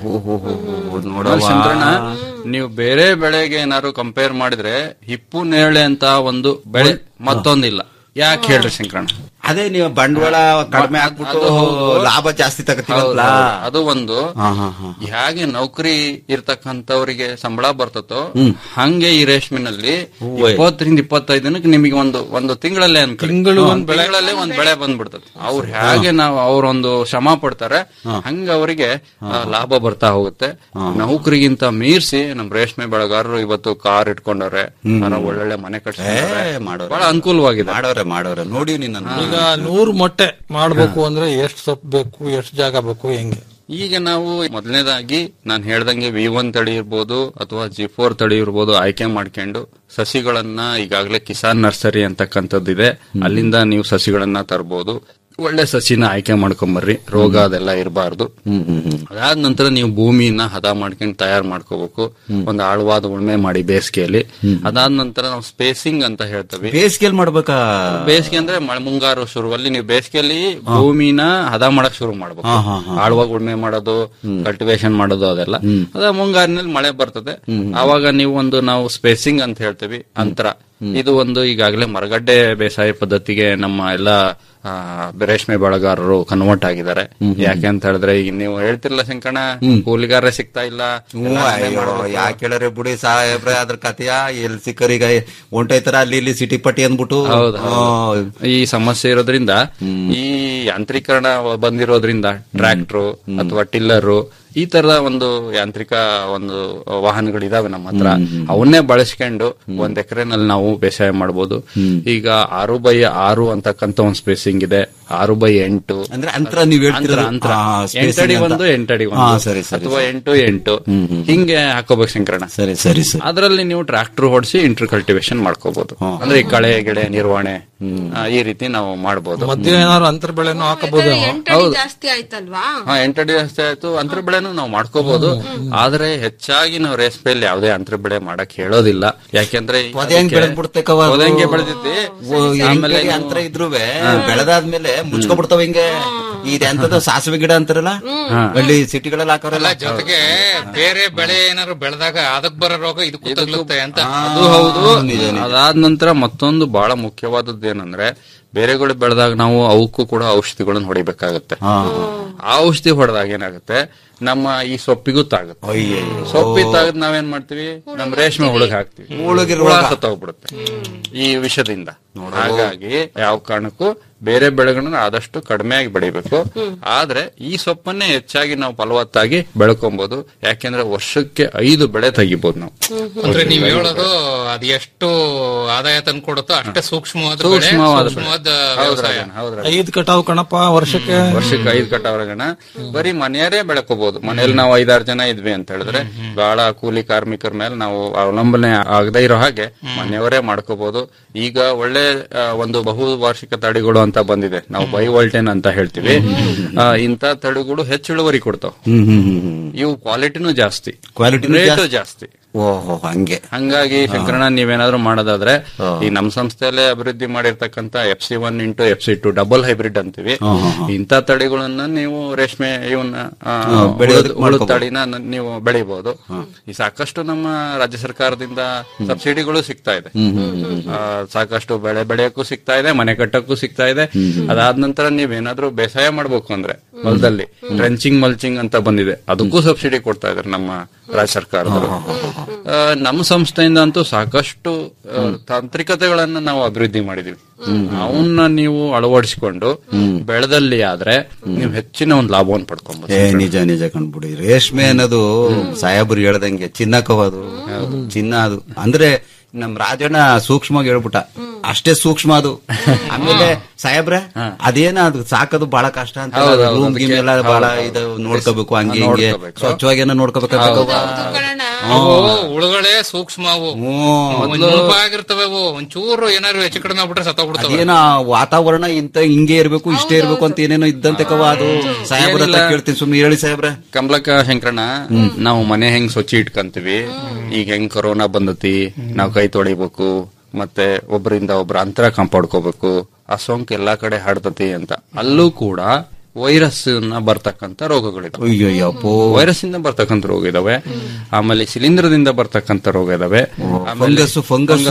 ಆಮೇಲೆ ಶಂಕರಣ್ಣ, ನೀವು ಬೇರೆ ಬೆಳೆಗೆ ಏನಾದ್ರು ಕಂಪೇರ್ ಮಾಡಿದ್ರೆ ಹಿಪ್ಪು ನೇರಳೆ ಅಂತ ಒಂದು ಬೆಳೆ ಮತ್ತೊಂದಿಲ್ಲ ಯಾಕೆ ಹೇಳ್ರಿ ಶಂಕರಣ್ಣ ಅದೇ ನೀವು ಬಂಡವಾಳ ಕಡಿಮೆ ಹಾಕ್ಬಿಟ್ಟು ಲಾಭ ಜಾಸ್ತಿ ತಗತೀವಲ್ಲ ಹೌದು, ಅದು ಒಂದು ಹಾ, ಹಾ, ಹಾ. ಹೇಗೆ ನೌಕರಿ ಇರ್ತಕ್ಕಂಥವ್ರಿಗೆ ಸಂಬಳ ಬರ್ತತೋ ಹಂಗೆ ಈ ರೇಷ್ಮೆನಲ್ಲಿ ಇಪ್ಪತ್ತರಿಂದ ಇಪ್ಪತ್ತೈದು ದಿನಕ್ಕೆ ನಿಮಗೆ ಒಂದು ಒಂದು ತಿಂಗಳಲ್ಲೇ ಅನ್ಕೊಳ್ಳಿ ತಿಂಗಳು ಒಂದ್ ಬೆಳೆ. ತಿಂಗಳಲ್ಲೇ ಒಂದ್ ಬೆಳೆ ಬಂದ್ಬಿಡ್ತದೆ ಅವ್ರು ಹೇಗೆ ನಾವು ಅವ್ರೊಂದು ಶ್ರಮ ಪಡ್ತಾರೆ ಹಂಗ ಅವರಿಗೆ ಲಾಭ ಬರ್ತಾ ಹೋಗುತ್ತೆ ನೌಕರಿಗಿಂತ ಮೀರಿಸಿ ನಮ್ ರೇಷ್ಮೆ ಬೆಳೆಗಾರರು ಇವತ್ತು ಕಾರ್ ಇಟ್ಕೊಂಡವ್ರೆ ಯಾರೋ ಒಳ್ಳೊಳ್ಳೆ ಮನೆ ಕಟ್ಸ್ಕೊಂಡವ್ರೆ ಏ, ಮಾಡೋರೆ. ಬಹಳ ಅನುಕೂಲವಾಗಿದೆ ಮಾಡೋರೆ ಮಾಡೋರೆ ನೋಡಿ ನಿನ್ನ ಈಗ ನೂರು ಮೊಟ್ಟೆ ಮಾಡ್ಬೇಕು ಅಂದ್ರೆ ಎಷ್ಟ್ ಸೊಪ್ಪು ಬೇಕು ಎಷ್ಟ್ ಜಾಗ ಬೇಕು ಹೆಂಗೆ ಈಗ ನಾವು ಮೊದಲನೇದಾಗಿ ನಾನು ಹೇಳ್ದಂಗೆ ವಿ ಒನ್ ತಳಿ ಇರ್ಬೋದು ಅಥವಾ ಜಿ ಫೋರ್ ತಳಿ ಇರ್ಬೋದು ಆಯ್ಕೆ ಮಾಡ್ಕೊಂಡು ಸಸಿಗಳನ್ನ ಈಗಾಗಲೇ ಕಿಸಾನ್ ನರ್ಸರಿ ಅಂತಕ್ಕಂಥದ್ದಿದೆ ಅಲ್ಲಿಂದ ನೀವು ಸಸಿಗಳನ್ನ ತರಬಹುದು ಒಳ್ಳೆ ಸಸಿನ ಆಯ್ಕೆ ಮಾಡ್ಕೊಂಬರ್ರಿ ರೋಗ ಅದೆಲ್ಲ ಇರಬಾರ್ದು ಅದಾದ ನಂತರ ನೀವು ಭೂಮಿನ ಹದ ಮಾಡ್ಕೊಂಡು ತಯಾರು ಮಾಡ್ಕೋಬೇಕು ಒಂದು ಆಳವಾದ ಉಳ್ಮೆ ಮಾಡಿ ಬೇಸಿಗೆಯಲ್ಲಿ ಅದಾದ ನಂತರ ನಾವು ಸ್ಪೇಸಿಂಗ್ ಅಂತ ಹೇಳ್ತೇವೆ ಬೇಸಿಗೆಲ್ ಮಾಡ್ಬೇಕಾ ಬೇಸಿಗೆ ಅಂದ್ರೆ ಮಳೆ ಮುಂಗಾರು ಶುರುವಲ್ಲಿ ನೀವು ಬೇಸಿಗೆಯಲ್ಲಿ ಭೂಮಿನ ಹದ ಮಾಡಕ್ ಶುರು ಮಾಡ್ಬೇಕು ಹಾ, ಹಾ, ಹಾ. ಆಳವಾಗಿ ಉಳ್ಮೆ ಮಾಡೋದು ಕಲ್ಟಿವೇಶನ್ ಮಾಡೋದು ಅದೆಲ್ಲ ಅದ ಮುಂಗಾರಿನಲ್ಲಿ ಮಳೆ ಬರ್ತದೆ ಆವಾಗ ನೀವು ಒಂದು ನಾವು ಸ್ಪೇಸಿಂಗ್ ಅಂತ ಹೇಳ್ತೀವಿ ಅಂತರ ಇದು ಒಂದು ಈಗಾಗಲೇ ಮರಗಡ್ಡೆ ಬೇಸಾಯ ಪದ್ಧತಿಗೆ ನಮ್ಮ ಎಲ್ಲ ಆ, ರೇಷ್ಮೆ ಬೆಳೆಗಾರರು ಕನ್ವರ್ಟ್ ಆಗಿದ್ದಾರೆ ಯಾಕೆ ಅಂತ ಹೇಳಿದ್ರೆ ಈಗ ನೀವು ಹೇಳ್ತಿರಲ್ಲ ಶಂಕಣ ಕೂಲಿಗಾರ ಸಿಗ್ತಾ ಇಲ್ಲ ಎಲ್ಲ ನಾವೇ ಅಯ್ಯೋ ಮಾಡ್ಬೇಕು. ಯಾಕೆ ಕೇಳರೆ ಬುಡಿ ಸಾಹೇಬ್ರೆ ಅದ್ರ ಕಥೆಯ ಎಲ್ ಸಿಕ್ಕರ್ ಈಗ ಹೊಂಟೈತಾರ ಅಲ್ಲಿ ಇಲ್ಲಿ ಸಿಟಿ ಪಟ್ಟಿ ಅಂದ್ಬಿಟ್ಟು ಹೌದು, ಹೌದು. ಈ ಸಮಸ್ಯೆ ಇರೋದ್ರಿಂದ ಈ ಯಾಂತ್ರೀಕರಣ ಬಂದಿರೋದ್ರಿಂದ ಟ್ರ್ಯಾಕ್ಟರ್ ಅಥವಾ ಟಿಲ್ಲರು ಈ ತರದ ಒಂದು ಯಾಂತ್ರಿಕ ಒಂದು ವಾಹನಗಳಿದಾವೆ ನಮ್ಮ ಹತ್ರ ಅವನ್ನೇ ಬಳಸ್ಕೊಂಡು ಒಂದ್ ಎಕರೆನಲ್ಲಿ ನಾವು ಬೇಸಾಯ ಮಾಡಬಹುದು ಈಗ ಆರು ಬೈ ಆರು ಅಂತಕ್ಕಂತ ಒಂದು ಸ್ಪೇಸಿಂಗ್ ಇದೆ ಆರು ಬೈ ಎಂಟು ಅಂದ್ರೆ ಅಂತರ ನೀವ್ ಹೇಳ್ತಿರೋದು? ಅಂತರ, ಅಂತರ. ಆ, spacing ಎಂಟಡಿ ಅಂತ. ಒಂದು ಎಂಟಡಿ ಹಾ, ಒಂದು ಸರಿ, ಸರಿ, ಅಥವಾ ಎಂಟು ಎಂಟು ಹಿಂಗೆ ಹಾಕೋಬೇಕು ಶಂಕರಣ ಸರಿ ಸರಿ ಸರಿ ಅದರಲ್ಲಿ ನೀವು ಟ್ರಾಕ್ಟರ್ ಹೊಡಿಸಿ ಇಂಟರ್ ಕಲ್ಟಿವೇಶನ್ ಮಾಡ್ಕೋಬಹುದು ಅಂದ್ರೆ ಈ ಕಳೆ ಗಿಳೆ ನಿರ್ವಹಣೆ ಆ, ಈ ರೀತಿ ನಾವು ಮಾಡಬಹುದು ಮಧ್ಯೆ ಏನಾದ್ರು ಅಂತರ ಬೆಳೆನೂ ಹಾಕಬಹುದು ಎಂಟಡಿ ಜಾಸ್ತಿ ಆಯ್ತಲ್ವಾ ಹಾ ಎಂಟಡಿ ಜಾಸ್ತಿ ಆಯ್ತು ಅಂತರ ಬೆಳೆನೂ ನಾವು ಮಾಡ್ಕೋಬಹುದು ಆದ್ರೆ ಹೆಚ್ಚಾಗಿ ನಾವು ರೇಸ್ಪೆಯಲ್ಲಿ ಯಾವುದೇ ಅಂತರ ಬೆಳೆ ಮಾಡಕ್ ಹೇಳೋದಿಲ್ಲ ಯಾಕೆಂದ್ರೆ ಪೊದೆ ಹೆಂಗ್ ಬೆಳೆದ್ಬಿಡುತ್ತೆ ಕವ ಅದು? ಪೊದೆ ಹೆಂಗೆ ಬೆಳೆದಿದ್ದಿ ಓ, ಈ ಆಮೇಲೆ ಹಿಂಗೆ ಅಂತರ ಇದ್ರುವೆ ಬೆಳೆದಾದ್ಮೇಲೆ ಮುಚ್ಕೊಬಿಡ್ತಾವ ಹಿಂಗೆ ಇದು ಎಂತದ ಸಾಸಿವೆ ಗಿಡ ಅಂತಾರಲ್ಲ ಹಳ್ಳಿ ಸಿಟಿಗಳಲ್ಲಿ ಹಾಕೋರಲ್ಲ ಜೊತೆಗೆ ಬೇರೆ ಬೆಳೆ ಏನಾದ್ರು ಬೆಳೆದಾಗ ಅದಕ್ ಬರೋ ರೋಗ ಇದಕ್ಕೂ ತಗ್ಲುತ್ತೆ ಅಂತ ಅದು ಹೌದು ಅದಾದ ನಂತರ ಮತ್ತೊಂದು ಬಹಳ ಮುಖ್ಯವಾದದ್ದು ಏನಂದ್ರೆ ಬೇರೆಗಳು ಬೆಳೆದಾಗ ನಾವು ಅವಕ್ಕೂ ಕೂಡ ಔಷಧಿಗಳನ್ನ ಹೊಡಿಬೇಕಾಗತ್ತೆ ಆ ಔಷಧಿ ಹೊಡೆದಾಗ ಏನಾಗುತ್ತೆ ನಮ್ಮ ಈ ಸೊಪ್ಪಿಗೂ ತಾಗುತ್ತೆ ಸೊಪ್ಪಿ ತಾಗದ್ ನಾವೇನ್ ಮಾಡ್ತೀವಿ ನಮ್ ರೇಷ್ಮೆ ಹುಳಗ್ ಹಾಕ್ತಿವಿ ಹುಳುಗೆ ಹುಳ ರೋಗ. ಸತ್ತೋಗ್ಬಿಡುತ್ತೆ ಈ ವಿಷದಿಂದ ಹಾಗಾಗಿ ಯಾವ ಕಾರಣಕ್ಕೂ ಬೇರೆ ಬೆಳೆಗಳನ್ನ ಆದಷ್ಟು ಕಡಿಮೆಯಾಗಿ ಬೆಳಿಬೇಕು ಆದ್ರೆ ಈ ಸೊಪ್ಪನ್ನೇ ಹೆಚ್ಚಾಗಿ ನಾವು ಫಲವತ್ತಾಗಿ ಬೆಳ್ಕೊಬಹುದು ಯಾಕೆಂದ್ರೆ ವರ್ಷಕ್ಕೆ ಐದು ಬೆಳೆ ತೆಗಿಬಹುದು ನಾವು ಅಂದ್ರೆ ನೀವ್ ಹೇಳೋದು ಅದು ಎಷ್ಟು ಆದಾಯ ತಂದು ಕೊಡುತ್ತೋ ಅಷ್ಟೇ ಸೂಕ್ಷ್ಮವಾದ ಬೆಳೆ, ಸೂಕ್ಷ್ಮವಾದ ಬೆಳೆ. ಸೂಕ್ಷ್ಮವಾದ ಹೌದ್ರಾಗ, ವ್ಯವಸಾಯ ಹೌದ್ರಾಗ. ಐದ್ ಕಟಾವ್ ಕಣಪ್ಪ ವರ್ಷಕ್ಕೆ ವರ್ಷಕ್ಕೆ ಐದು ಕಟಾವರಗಣ ಬರೀ ಮನೆಯವರೇ ಬೆಳ್ಕೋಬಹುದು ಮನೇಲಿ ನಾವು ಐದಾರು ಜನ ಇದ್ವಿ ಅಂತ ಹೇಳಿದ್ರೆ ಬಹಳ ಕೂಲಿ ಕಾರ್ಮಿಕರ ಮೇಲೆ ನಾವು ಅವಲಂಬನೆ ಆಗದೆ ಇರೋ ಹಾಗೆ ಮನೆಯವರೇ ಮಾಡ್ಕೋಬಹುದು ಈಗ ಒಳ್ಳೆ ಆ, ಒಂದು ಬಹು ವಾರ್ಷಿಕ ತಳಿಗಳು ಅಂತ ಬಂದಿದೆ ನಾವು ಬೈ ವೋಲ್ಟೇನ್ ಅಂತ ಹೇಳ್ತೀವಿ ಆ, ಇಂಥ ತಳಿಗಳು ಹೆಚ್ಚು ಇಳುವರಿ ಕೊಡ್ತಾವ ಹ್ಮ್ ಹ್ಮ್ ಹ್ಮ್ ಹ್ಮ್ ಇವು ಕ್ವಾಲಿಟಿನೂ ಜಾಸ್ತಿ ಕ್ವಾಲಿಟಿನೂ ರೇಟು ಜಾಸ್ತಿ. ಜಾಸ್ತಿ ಓಹೋ ಹಂಗೆ ಹಂಗಾಗಿ ಶಂಕರಣ್ಣ ನೀವೇನಾದ್ರೂ ಮಾಡೋದಾದ್ರೆ ಈ ನಮ್ಮ ಸಂಸ್ಥೆಯಲ್ಲೇ ಅಭಿವೃದ್ಧಿ ಮಾಡಿರ್ತಕ್ಕಂತ F C one into F C two double hybrid ಅಂತೀವಿ ಹಾ, ಹಾ, ಹಾ. ಇಂಥ ತಳಿಗಳನ್ನ ನೀವು ರೇಷ್ಮೆ ಇವನ್ನ ಆ, ಹಾ, ಬೆಳೆಯೋದಕ್ಕೆ ಉಳಿದ- ಉಳಿದ ಮಾಡ್ಕೊಬೋದು. ತಳಿನ ನ- ನೀವು ಬೆಳಿಬಹುದು ಈ ಸಾಕಷ್ಟು ನಮ್ಮ ರಾಜ್ಯ ಸರ್ಕಾರದಿಂದ ಸಬ್ಸಿಡಿಗಳು ಸಿಗ್ತಾ ಇದೆ ಆ, ಸಾಕಷ್ಟು ಬೆಳೆ ಬೆಳೆಯಕ್ಕೂ ಸಿಗ್ತಾ ಇದೆ ಮನೆ ಕಟ್ಟಕ್ಕೂ ಸಿಗ್ತಾ ಇದೆ ಅದಾದ ನಂತರ ನೀವೇನಾದ್ರೂ ಬೇಸಾಯ ಮಾಡ್ಬೇಕು ಅಂದ್ರೆ ಹೊಲದಲ್ಲಿ ಟ್ರೆಂಚಿಂಗ್ ಮಲ್ಚಿಂಗ್ ಅಂತ ಬಂದಿದೆ ಅದಕ್ಕೂ ಸಬ್ಸಿಡಿ ಕೊಡ್ತಾ ಇದಾರೆ ನಮ್ಮ ರಾಜ್ಯ ಸರ್ಕಾರದವರು ಆ, ನಮ್ಮ ಸಂಸ್ಥೆಯಿಂದ ಅಂತೂ ಸಾಕಷ್ಟು ಆ, ತಾಂತ್ರಿಕತೆಗಳನ್ನ ನಾವು ಅಭಿವೃದ್ಧಿ ಮಾಡಿದೀವಿ ಅವನ್ನ ನೀವು ಅಳವಡಿಸಿಕೊಂಡು ಬೆಳೆದಲ್ಲಿ ಆದ್ರೆ ನೀವು ಹೆಚ್ಚಿನ ಒಂದು ಲಾಭವನ್ನು ಪಡ್ಕೊಬಹುದು ಏ ನಿಜ ನಿಜ ಕಂಡ್ಬಿಡಿ ರೇಷ್ಮೆ ಅನ್ನೋದು ಸಾಹೇಬ್ರು ಹೇಳ್ದಂಗೆ ಚಿನ್ನಕವ ಅದು ಚಿನ್ನ ಅದು ಅಂದ್ರೆ ನಮ್ ರಾಜಣ್ಣ ಸೂಕ್ಷ್ಮವಾಗಿ ಹೇಳ್ಬಿಟ್ಟ ಅಷ್ಟೇ ಸೂಕ್ಷ್ಮ ಅದು ಆಮೇಲೆ ಸಾಹೇಬ್ರೆ ಅದೇನ ಅದು ಸಾಕೋದು ಬಹಳ ಕಷ್ಟ ಅಂತ ಹೌದು, ಹೌದು, ರೂಮ್ ಗಿಮ್ ಎಲ್ಲ ಅದಕ್ಕೆ- ಬಹಳ ಹೌದು, ಇದು ಹೌದು. ನೋಡ್ಕೋಬೇಕು ಹಂಗೆ ಹಿಂಗೆ ನೋಡ್ಕೋಬೇಕು. ಸ್ವಚ್ಛವಾಗಿ ಏನೋ ನೋಡ್ಕೋಬೇಕಾಗವ ಅವು ಹುಳುಗಳೇ ಸೂಕ್ಷ್ಮ ಅವು ಒಂದ್ ಆಗಿರ್ತವೆ ಅವು ಒಂಚೂರು ಏನಾದ್ರು ಹೆಚ್ಚು ಕಡಿಮೆ ಆಗ್ಬಿಟ್ರೆ ಸತ್ತೋಗ್ಬಿಡ್ತವೆ ಅದೇನ ವಾತಾವರಣ ಇಂತ ಹಿಂಗೆ ಇರ್ಬೇಕು ಇಷ್ಟೇ ಇರ್ಬೇಕು ಅಂತ ಏನೇನೋ ಇದ್ದಂತೆ ಕವ ಅದು ಸಾಹೇಬ್ರ ಹತ್ರ ಏನಿಲ್ಲ. ಕೇಳ್ತೀನಿ ಸುಮ್ಮನೆ ಹೇಳಿ ಸಾಹೇಬ್ರೆ ಕಮಲಕ್ಕ ಶಂಕರಣ್ಣ ನಾವು ಮನೆ ಹೆಂಗ್ ಸ್ವಚ್ಛ ಇಟ್ಕಂತೀವಿ ಈಗ ಹೆಂಗ್ ಕೊರೋನಾ ಬಂದತಿ ನಾವು ಕೈ ತೊಳಿಬೇಕು ಮತ್ತೆ ಒಬ್ಬರಿಂದ ಒಬ್ರ ಅಂತರ ಕಾಪಾಡ್ಕೋಬೇಕು ಆ ಸೋಂಕು ಎಲ್ಲಾ ಕಡೆ ಹರಡ್ತತಿ ಅಂತ ಅಲ್ಲೂ ಕೂಡ ವೈರಸ್ ಬರ್ತಕ್ಕಂತ ರೋಗಗಳಿದಾವೆ ಅಯ್ಯಯ್ಯಪ್ಪೋ ವೈರಸ್ ಇಂದ ಬರ್ತಕ್ಕಂತ ರೋಗ ಇದಾವೆ ಆಮೇಲೆ ಶಿಲೀಂಧ್ರದಿಂದ ಬರ್ತಕ್ಕಂತ ರೋಗ ಇದಾವೆ ಫಂಗಸ್ ಫಂಗಸ್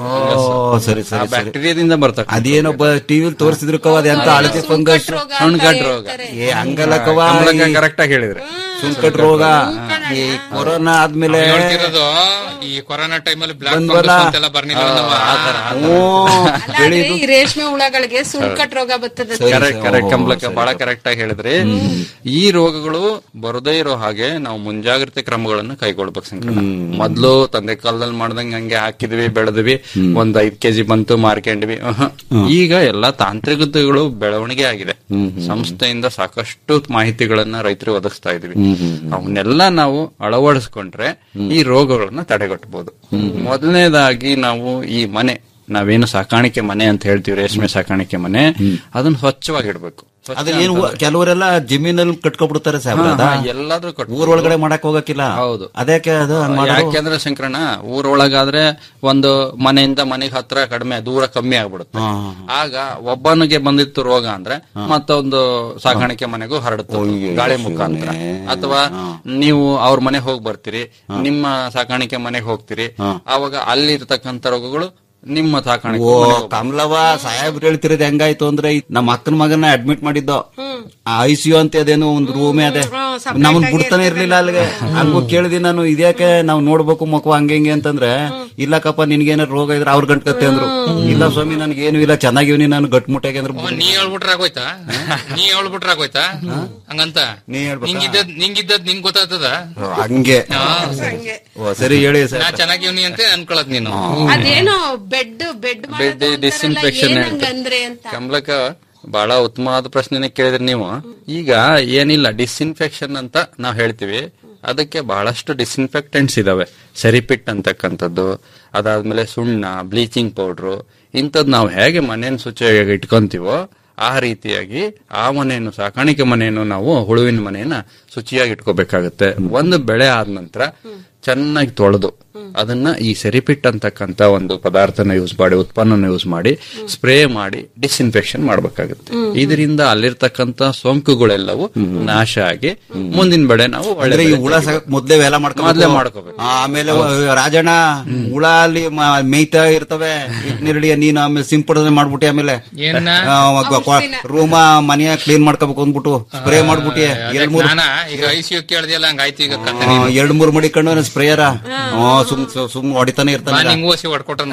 ಸರಿ ಸರಿ ಸರಿ ಬ್ಯಾಕ್ಟೀರಿಯಾದಿಂದ ಬರ್ತಕ್ಕ ಅದೇನೋ ಟಿವಿ ತೋರಿಸಿದ್ರು ಕವ ಅದೆಂತ ಹಳದಿ ಫಂಗಸ್ ಸಣ್ಗಡ್ ರೋಗ ಏ ಹಂಗಲ್ಲ ಕವ ಕರೆಕ್ಟ್ ಆಗಿ ಹೇಳಿದ್ರೆ ಸುಂಕಟ್ ರೋಗ ಈ ಕೊರೋನಾ ಆದ್ಮೇಲೆ ಹೇಳ್ತಿರೋದು ಈ ಕೊರೋನಾ ಟೈಮಲ್ಲಿ ಬ್ಲಾಕ್ ಬಂದ್ವಲ್ಲ? ಅಂತೆಲ್ಲ ಬರ್ನಿಲ್ಲ ಹ್ಞೂ, ಬೆಳೆದು ಈ ರೇಷ್ಮೆ ಹುಳಗಳಿಗೆ ಸುಂಕಟ್ ರೋಗ ಬರ್ತದೆ ಕರೆಕ್ಟ್ ಕರೆಕ್ಟ್ ಕಂಬಳಕ ಬಹಳ ಕರೆಕ್ಟ್ ಆಗಿ ಹೇಳಿದ್ರಿ ಈ ರೋಗಗಳು ಬರದೇ ಇರೋ ಹಾಗೆ ನಾವು ಮುಂಜಾಗ್ರತೆ ಕ್ರಮಗಳನ್ನ ಕೈಗೊಳ್ಬೇಕು ಸಂಕಟ ಮೊದ್ಲು ತಂದೆ ಕಾಲದಲ್ಲಿ ಮಾಡ್ದಂಗ ಹಂಗೆ ಹಾಕಿದ್ವಿ ಬೆಳೆದ್ವಿ ಒಂದ್ ಐದ್ ಕೆಜಿ ಬಂತು ಮಾರ್ಕೊಂಡ್ವಿ ಅಹ. ಈಗ ಎಲ್ಲಾ ತಾಂತ್ರಿಕತೆಗಳು ಬೆಳವಣಿಗೆ ಆಗಿದೆ ಸಂಸ್ಥೆಯಿಂದ ಸಾಕಷ್ಟು ಮಾಹಿತಿಗಳನ್ನ ರೈತರಿಗೆ ಒದಗಿಸ್ತಾ ಇದೀವಿ ಅವನ್ನೆಲ್ಲ ನಾವು ಅಳವಡಿಸ್ಕೊಂಡ್ರೆ ಈ ರೋಗಗಳನ್ನ ತಡೆಗಟ್ಟಬಹುದು ಮೊದಲನೇದಾಗಿ ನಾವು ಈ ಮನೆ ನಾವೇನು ಸಾಕಾಣಿಕೆ ಮನೆ ಅಂತ ಹೇಳ್ತೀವಿ ರೇಷ್ಮೆ ಸಾಕಾಣಿಕೆ ಮನೆ ಅದನ್ನ ಸ್ವಚ್ಛವಾಗಿ ಇಡ್ಬೇಕು ಸ್ವಚ್ಛ ಅದು ಏನು ಅಂತಂದ್ರೆ- ಕೆಲವರೆಲ್ಲ ಜಮೀನಲ್ಲಿ ಕಟ್ಕೊಬಿಡ್ತಾರೆ ಸಾಹೇಬ್ರ ಹಾ, ಹಾ, ಎಲ್ಲಾದ್ರೂ ಕಟ್ಬೋದು. ಊರ್ ಒಳಗಡೆ ಮಾಡಕ್ ಹೋಗಕ್ಕಿಲ್ಲ ಹೌದು ಅದಕ್ಕೆ ಅದು ಹಂಗ್ ಮಾಡೋದು? ಯಾಕೆಂದ್ರೆ ಶಂಕರಣ್ಣ ಊರೊಳಗಾದ್ರೆ ಒಂದು ಮನೆಯಿಂದ ಮನೆಗೆ ಹತ್ರ ಕಡಿಮೆ ದೂರ ಕಮ್ಮಿ ಆಗ್ಬಿಡುತ್ತೆ ಆಗ ಒಬ್ಬನಿಗೆ ಬಂದಿತ್ತು ರೋಗ ಅಂದ್ರೆ ಮತ್ತೊಂದು ಸಾಕಾಣಿಕೆ ಮನೆಗೂ ಹರಡುತ್ತೆ ಗಾಳಿ ಮುಖಾಂತರ ಅಥವಾ ನೀವು ಅವ್ರ ಮನೆಗೆ ಹೋಗಿ ಬರ್ತೀರಿ ನಿಮ್ಮ ಸಾಕಾಣಿಕೆ ಮನೆಗೆ ಹೋಗ್ತೀರಿ ಆವಾಗ ಅಲ್ಲಿ ಇರ್ತಕ್ಕಂಥ ರೋಗಗಳು ನಿಮ್ಮ ಸಾಕಾಣಿಕೆ ಓ ಮನೆಗೆ ಹೋಗ್ಬೇಕು. ಕಮಲವ ಸಾಹೇಬ್ರು ಹೇಳ್ತಿರೋದು ಹೆಂಗಾಯ್ತು ಅಂದ್ರೆ ಈ ನಮ್ಮ ಅಕ್ಕನ ಮಗನ ಅಡ್ಮಿಟ್ ಮಾಡಿದ್ದು ಐ ಸಿ ಯು ಅಂತ ಅದೇನೋ ಒಂದು ರೂಮೇ ಅದೇ ನಮ್ಮನ್ ಬಿಡ್ತಾನೆ ಇರ್ಲಿಲ್ಲ ಅಲ್ಲಿಗೆ ಹಂಗು ಕೇಳಿದಿ ನಾನು ಇದ್ಯಾಕೆ ನಾವ್ ನೋಡ್ಬೇಕು ಮಕ್ಕಳು ಹಂಗೆ ಹಿಂಗೆ ಅಂತಂದ್ರೆ ಇಲ್ಲಕ್ಕಪ್ಪ ನಿನ್ಗೇನಾರ ರೋಗ ಇದ್ರೆ ಅವ್ರ ಗಂಟ್ಕತ್ತೆ ಅಂದ್ರು ಇಲ್ಲ ಸ್ವಾಮಿ ನನ್ಗೇನು ಇಲ್ಲ ಚೆನ್ನಾಗಿವ್ನಿ ನಾನು ಗಟ್ಮುಟ್ಟಾಗಿ ಅಂದ್ರೆ ಓ, ನೀ ಹೇಳ್ಬಿಟ್ರೆ ಆಗೋಯ್ತಾ ನೀ ಹೇಳ್ಬಿಟ್ರೆ ಆಗೋಯ್ತಾ ಹಂಗಂತ ನೀ ಹೇಳ್ಬೇಕಾ? ನಿಂಗಿದ್ದದ್ ನಿಂಗಿದ್ದದ್ ನಿಂಗ್ ಗೊತ್ತಾಗ್ತದ ಹಂಗೆ ಓ ಸರಿ ಹೇಳಿ ನಾ ಸರ್ ಚೆನ್ನಾಗಿವ್ನಿ ಅಂತ ಅನ್ಕೊಳದ್ ನೀನು ಅದೇನೋ ಬೆಡ್ ಬೆಡ್ ಬೆಡ್ ಡಿಸ್ಇನ್ಫೆಕ್ಷನ್ ಅಂದ್ರೆ ಅಂತ ಕಮಲಕ ಬಹಳ ಉತ್ತಮವಾದ ಪ್ರಶ್ನೆನೇ ಕೇಳಿದ್ರಿ ನೀವು ಈಗ ಏನಿಲ್ಲ ಡಿಸ್ಇನ್ಫೆಕ್ಷನ್ ಅಂತ ನಾವು ಹೇಳ್ತೀವಿ ಅದಕ್ಕೆ ಬಹಳಷ್ಟು ಡಿಸ್ಇನ್ಫೆಕ್ಟೆಂಟ್ಸ್ ಇದಾವೆ ಸೆರಿಪಿಟ್ ಅಂತಕ್ಕಂಥದ್ದು ಅದಾದ್ಮೇಲೆ ಸುಣ್ಣ ಬ್ಲೀಚಿಂಗ್ ಪೌಡ್ರು ಇಂಥದ್ದು ನಾವು ಹೇಗೆ ಮನೆಯನ್ನು ಶುಚಿಯಾಗಿ ಇಟ್ಕೊಂತೀವೋ ಆ ರೀತಿಯಾಗಿ ಆ ಮನೆಯನ್ನು ಸಾಕಾಣಿಕೆ ಮನೆಯನ್ನು ನಾವು ಹುಳುವಿನ ಮನೆಯನ್ನ ಶುಚಿಯಾಗಿ ಇಟ್ಕೋಬೇಕಾಗುತ್ತೆ ಒಂದು ಬೆಳೆ ಆದ ನಂತರ ಚೆನ್ನಾಗಿ ತೊಳೆದು ಅದನ್ನ ಈ ಸೆರಿಪಿಟ್ ಅಂತಕ್ಕಂತ ಒಂದು ಪದಾರ್ಥನ ಯೂಸ್ ಮಾಡಿ ಉತ್ಪನ್ನನ ಯೂಸ್ ಮಾಡಿ ಸ್ಪ್ರೇ ಮಾಡಿ ಡಿಸ್ಇನ್ಫೆಕ್ಷನ್ ಮಾಡ್ಬೇಕಾಗುತ್ತೆ ಇದರಿಂದ ಅಲ್ಲಿರ್ತಕ್ಕಂತ ಸೋಂಕುಗಳೆಲ್ಲವೂ ನಾಶ ಆಗಿ ಮುಂದಿನ ಬೆಳೆ ನಾವು ಒಳ್ಳೆ ಅಂದ್ರೆ ಈ ಬೆಳೆ ಹುಳ ತೆಗಿಬೋದು. ಸಾಕಕ್ ಮೊದ್ಲೇ ವೆಲ ಮಾಡ್ಕೋಬೇಕು ಮೊದ್ಲೇ ಮಾಡ್ಕೋಬೇಕು. ಆ, ಆಮೇಲೆ ರಾಜಣ್ಣ ಹುಳ ಅಲ್ಲಿ ಮ- ಮೇಯ್ತಾ ಇರ್ತವೆ ನಿರ್ಡಿ ನೀನ್ ಆಮೇಲೆ ಸಿಂಪಡಣೆ ಮಾಡ್ಬಿಟ್ಟಿ ಆಮೇಲೆ ಏನ್ನ? ರೂಮ ಮನೆಯ ಕ್ಲೀನ್ ಮಾಡ್ಕೋಬೇಕು ಅಂದ್ಬಿಟ್ಟು ಸ್ಪ್ರೇ ಮಾಡ್ಬಿಟ್ಟಿ ಎರಡ್ ಮೂರ್ ನಾನ ಈಗ ಐಸಿಯು ಕೇಳ್ದಿಯಲ್ಲ ಹಂಗಾಯ್ತು ಈಗ ಕತೆ ಆ, ಎರಡ್ ಮೂರ್ ಮಡಿಕೊಂಡು ಸ್ಪ್ರೇಯರ ಸುಮ್ ಸುಮ್ ಹೊಡಿತಾನೆ ಬಾ ಇರ್ತಾನೆ ನಿಂಗೂ ಹಸಿ ಹೊಡ್ಕೊಟ್ಟ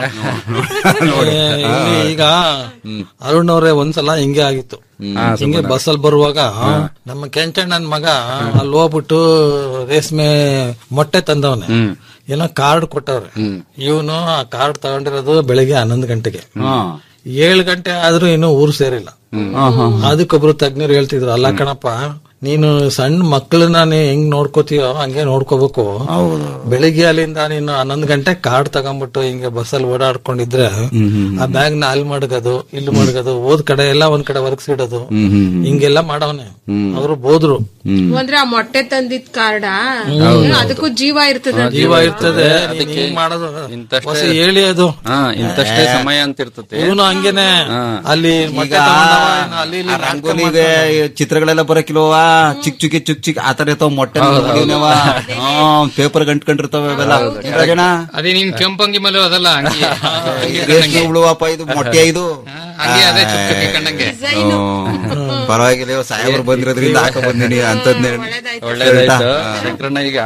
ಏ, ಇಲ್ಲಿ ಈಗ ಅರುಣ್ ಅವ್ರೆ ಒಂದ್ಸಲ ಹಿಂಗೆ ಆಗಿತ್ತು ಹಾ, ಹಿಂಗೆ ಸುಮ್ಮನೆ. ಬಸ್ಸಲ್ಲಿ ಬರುವಾಗ ನಮ್ಮ ಕೆಂಚಣ್ಣನ್ ಮಗ ಅಲ್ಲಿ ಹೋಗ್ಬಿಟ್ಟು ರೇಷ್ಮೆ ಮೊಟ್ಟೆ ತಂದವನೆ ಏನೋ ಕಾರ್ಡ್ ಕೊಟ್ಟವ್ರೆ ಇವನು ಆ ಕಾರ್ಡ್ ತಗೊಂಡಿರೋದು ಬೆಳಿಗ್ಗೆ ಹನ್ನೊಂದು ಗಂಟೆಗೆ ಏಳು ಗಂಟೆ ಆದ್ರೂ ಇನ್ನು ಊರು ಸೇರಿಲ್ಲ ಅದಕ್ಕೊಬ್ರು ತಜ್ಞರು ಹೇಳ್ತಿದ್ರು ಅಲ್ಲ ಕಣಪ್ಪ ನೀನು ಸಣ್ಣ ಮಕ್ಕಳನ್ನ ನೀ ಹೆಂಗ್ ನೋಡ್ಕೋತೀಯೋ ಹಂಗೆ ನೋಡ್ಕೋಬೇಕು ಬೆಳಿಗ್ಗೆ ಅಲ್ಲಿಂದ ನೀನು ಹನ್ನೊಂದು ಗಂಟೆ ಕಾರ್ಡ್ ತಗೊಂಡ್ಬಿಟ್ಟು ಹಿಂಗೆ ಬಸ್ಸಲ್ಲಿ ಓಡಾಡ್ಕೊಂಡಿದ್ರೆ ಆ ಬ್ಯಾಗ್ ನ ಅಲ್ಲಿ ಮಡಗೋದು ಇಲ್ಲಿ ಮಡಗೋದು ಓದ್ ಕಡೆ ಎಲ್ಲ ಒಂದ್ ಕಡೆ ಒರ್ಗ್ಸಿಡೋದು ಹಿಂಗೆಲ್ಲ ಮಾಡವನೆ ಅವರು ಬೋದ್ರು ಅಂದ್ರೆ ಆ ಮೊಟ್ಟೆ ತಂದಿದ್ ಕಾರ್ಡ ಅದಕ್ಕೂ ಜೀವ ಇರ್ತದ ಜೀವ ಇರ್ತದೆ ನೀನ್ ಹಿಂಗ್ ಮಾಡೋದು ಹೊಸ ಹೇಳಿ ಅದು ಹಾ ಇಂತಷ್ಟೇ ಸಮಯ ಅಂತ ಇರ್ತದೆ ಇವನು ಹಂಗೇನೆ ಅಲ್ಲಿ ಮೊಟ್ಟೆ ಈಗ ತಗೊಂಡವ, ಇನ್ನು ಅಲ್ಲಿ ಇಲ್ಲಿ ಆ ರಂಗೋಲಿಗೆ ಚಿತ್ರಗಳೆಲ್ಲ ಬರಕಿಲ್ವಾ ಚಿಕ್ ಚಿಕ್ಕಿ ಚಿಕ್ ಚಿಕ್ ಆತರ ಇರ್ತಾವ ಮೊಟ್ಟೆ ಪೇಪರ್ ಗಂಟ್ಕೊಂಡಿರ್ತಾವ ಅವೆಲ್ಲ ರಾಜಣ್ಣ ಅದೇ ನಿನ್ ಕೆಂಪಂಗಿ ಮೇಲೆ ಅದಲ್ಲ ಹಂಗೆ ಹಂಗೆ ರೇಷ್ಮೆ ಕಣ್ಣಂಗೆ. ಹುಳುವಪ್ಪ ಇದು ಮೊಟ್ಟೆ ಇದು ಹಂಗೆ ಅದೇ ಚುಕ್ ಚುಕ್ಕಿ ಕಣ್ಣಂಗೆ ಹ್ಮ್. ಪರವಾಗಿಲ್ಲ ಇವಾಗ ಸಾಹೇಬ್ರು ಬಂದಿರೋದ್ರಿಂದ ಹಾಕ ಬಂದಿನಿ ಅಂತದ್ನೇ ಒಳ್ಳೇದಾಯ್ತು ಶಂಕರಣ್ಣ ಈಗ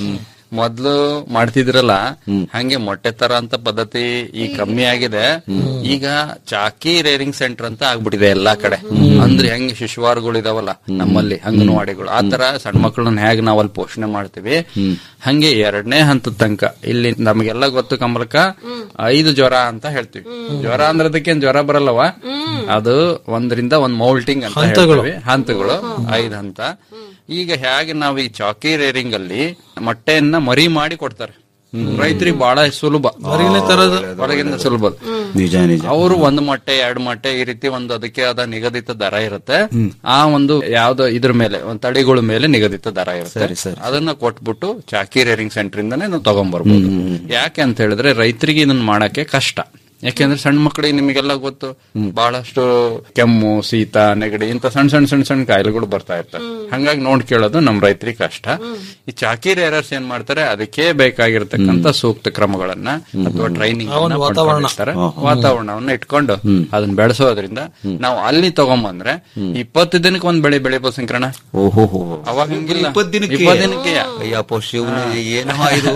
ಮೊದ್ಲು ಮಾಡ್ತಿದ್ರಲ್ಲ ಹಂಗೆ ಮೊಟ್ಟೆ ತರ ಅಂತ ಪದ್ಧತಿ ಈ ಕಮ್ಮಿ ಆಗಿದೆ ಈಗ ಚಾಕಿ ರೇರಿಂಗ್ ಸೆಂಟರ್ ಅಂತ ಆಗ್ಬಿಟ್ಟಿದೆ ಎಲ್ಲಾ ಕಡೆ ಅಂದ್ರೆ ಹೆಂಗ್ ಶಿಶುವಾರಗಳು ಇದಾವಲ್ಲ ನಮ್ಮಲ್ಲಿ ಅಂಗನವಾಡಿಗಳು ಆ ತರ ಸಣ್ಣ ಮಕ್ಕಳನ್ನ ಹೇಗ್ ನಾವ್ ಅಲ್ಲಿ ಪೋಷಣೆ ಮಾಡ್ತೀವಿ ಹಂಗೆ ಎರಡನೇ ಹಂತದ ತನಕ ಇಲ್ಲಿ ನಮಗೆಲ್ಲ ಗೊತ್ತು ಕಮಲಕ ಐದು ಜ್ವರ ಅಂತ ಹೇಳ್ತೀವಿ ಜ್ವರ ಅಂದ್ರೆ ಅದಕ್ಕೇನ್ ಜ್ವರ ಬರಲ್ಲವ ಅದು ಒಂದರಿಂದ ಒಂದ್ ಮೌಲ್ಟಿಂಗ್ ಅಂತ ಹಂತಗಳು. ಹೇಳ್ತೀವಿ ಹಂತಗಳು ಐದು ಹಂತ ಈಗ ಹೇಗೆ ನಾವು ಈ ಚಾಕಿ ರೇರಿಂಗ್ ಅಲ್ಲಿ ಮೊಟ್ಟೆಯನ್ನ ಮರಿ ಮಾಡಿ ಕೊಡ್ತಾರೆ ರೈತರಿಗೆ ಬಹಳ ಸುಲಭ ಹೊರಗಿನ ತರೋದು. ಹೊರಗಿನ ಸುಲಭ ನಿಜ ನಿಜ ಅವರು ಒಂದು ಮೊಟ್ಟೆ ಎರಡು ಮೊಟ್ಟೆ ಈ ರೀತಿ ಒಂದು ಅದಕ್ಕೆ ಆದ ನಿಗದಿತ ದರ ಇರುತ್ತೆ ಆ ಒಂದು ಯಾವ್ದೋ ಇದ್ರ ಮೇಲೆ ಒಂದು ತಳಿಗಳ ಮೇಲೆ ನಿಗದಿತ ದರ ಇರುತ್ತೆ ಅದನ್ನ ಕೊಟ್ಬಿಟ್ಟು ಚಾಕಿ ರೇರಿಂಗ್ ಸೆಂಟರ್ ಇಂದಾನೆ ನಾವು ತಗೊಂಡ್ಬರ್ಬೋದು ಯಾಕೆ ಅಂತ ಹೇಳಿದ್ರೆ ರೈತರಿಗೆ ಇದನ್ನ ಮಾಡಕ್ಕೆ ಕಷ್ಟ ಯಾಕೆಂದ್ರೆ ಸಣ್ಣ ಮಕ್ಕಳಿಗೆ ನಿಮಗೆಲ್ಲ ಗೊತ್ತು ಬಹಳಷ್ಟು ಕೆಮ್ಮು ಶೀತ ನೆಗಡಿ ಇಂತ ಸಣ್ಣ ಸಣ್ಣ ಸಣ್ಣ ಸಣ್ಣ ಕಾಯಿಲೆಗಳು ಬರ್ತಾ ಇರ್ತವೆ ಹಂಗಾಗಿ ನೋಡ್ ಕೇಳೋದು ನಮ್ ರೈತರಿಗೆ ಕಷ್ಟ ಈ ಚಾಕಿ ರೇರರ್ಸ್ ಏನ್ ಮಾಡ್ತಾರೆ ಅದಕ್ಕೆ ಬೇಕಾಗಿರ್ತಕ್ಕಂತ ಸೂಕ್ತ ಕ್ರಮಗಳನ್ನ ಅಥವಾ ಟ್ರೈನಿಂಗ್ ಅವನ್ ವಾತಾವರಣ. ವಾತಾವರಣವನ್ನ ಇಟ್ಕೊಂಡು ಅದನ್ನ ಬೆಳೆಸೋದ್ರಿಂದ ನಾವು ಅಲ್ಲಿ ತಗೊಂಬಂದ್ರೆ ಇಪ್ಪತ್ತು ದಿನಕ್ಕೆ ಒಂದ್ ಬೆಳೆ ಬೆಳಿಬೋದು ಸಂಕ್ರಣ ಓಹೋ ಅವಾಗ ಹಂಗಿಲ್ಲ ಇಪ್ಪತ್ ದಿನಕ್ಕೆ ಇಪ್ಪತ್ತು ದಿನಕ್ಕೆ ಅಯ್ಯಪ್ಪ ಶಿವನ ಏನೋ ಇದು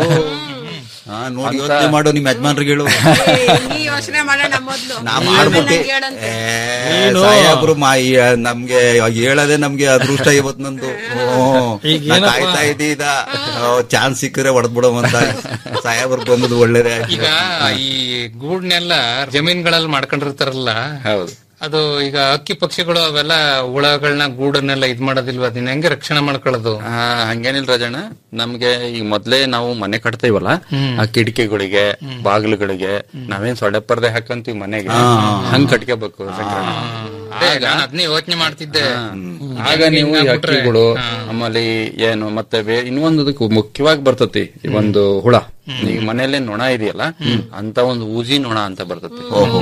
ಹಾ, ನೋಡಿ ಯೋಚನೆ ಮಾಡು ನಿಮ್ ಯಜಮಾನ್ರಿಗೆ ಹೇಳು ನೀ ಯೋಚನೆ ಮಾಡೋಣ ಮೊದ್ಲು ನಾ ಮಾಡ್ಬಿಟ್ಟೆ ನಂಗೆ ಹೇಳಂತೆ. ಏ, ಸಾಹೇಬ್ರು ಮಾ ಈ, ನಮ್ಗೆ ಹೇಳದೆ ನಮ್ಗೆ ಅದೃಷ್ಟ ಇವತ್ ನಂದು ಈಗ ನಾ ಏನಪ್ಪ? ಕಾಯ್ತಾ ಇದ್ದೀದ ಚಾನ್ಸ್ ಸಿಕ್ಕರೆ ಹೊಡೆದ್ ಅಂತ ಸಾಹೇಬ್ರು ಬಂದದ್ದು ಒಳ್ಳೇದೇ ಈಗ ಈ ಗೂಡ್ನೆಲ್ಲ ಜಮೀನ್ಗಳಲ್ಲಿ ಮಾಡ್ಕೊಂಡಿರ್ತಾರಲ್ಲ ಹೌದು ಅದು ಈಗ ಅಕ್ಕಿ ಪಕ್ಷಿಗಳು ಅವೆಲ್ಲ ಹುಳಗಳನ್ನ ಗೂಡನ್ನೆಲ್ಲ ಇದ್ ಮಾಡೋದಿಲ್ವ ಅದನ್ನ ಹೆಂಗೆ ರಕ್ಷಣೆ ಮಾಡ್ಕೊಳ್ಳೋದು ಆ, ಹಂಗೇನಿಲ್ಲ ರಾಜಣ್ಣ ನಮ್ಗೆ ಈಗ ಮೊದ್ಲೇ ನಾವು ಮನೆ ಕಟ್ತೇವಲ್ಲ ಆ ಕಿಟಕಿಗಳಿಗೆ ಬಾಗಿಲುಗಳಿಗೆ ನಾವೇನ್ ಸೊಳ್ಳೆ ಪರ್ದೆ ಹಾಕಂತೀವಿ ಮನೆಗೆ ಹಂಗ್ ಕಟ್ಕೋಬೇಕು ಸಂಕ್ರಮಣ. ಅದೇ ನಾನು ಅದನ್ನೇ ಯೋಚನೆ ಮಾಡ್ತಿದ್ದೆ ಆಗ ನೀವು ಈ ಹಕ್ಕಿಗಳು ಆಮೇಲೆ ಏನು ಮತ್ತೆ ಬೇ- ಇನ್ನೊಂದು ಅದಕ್ಕೆ ಮುಖ್ಯವಾಗಿ ಬರ್ತತಿ ಈ ಒಂದು ಹುಳ ಈಗ ಮನೇಲಿ ನೊಣ ಇದೆಯಲ್ಲ ಅಂತ ಒಂದು ಊಜಿ ನೊಣ ಅಂತ ಬರ್ತತಿ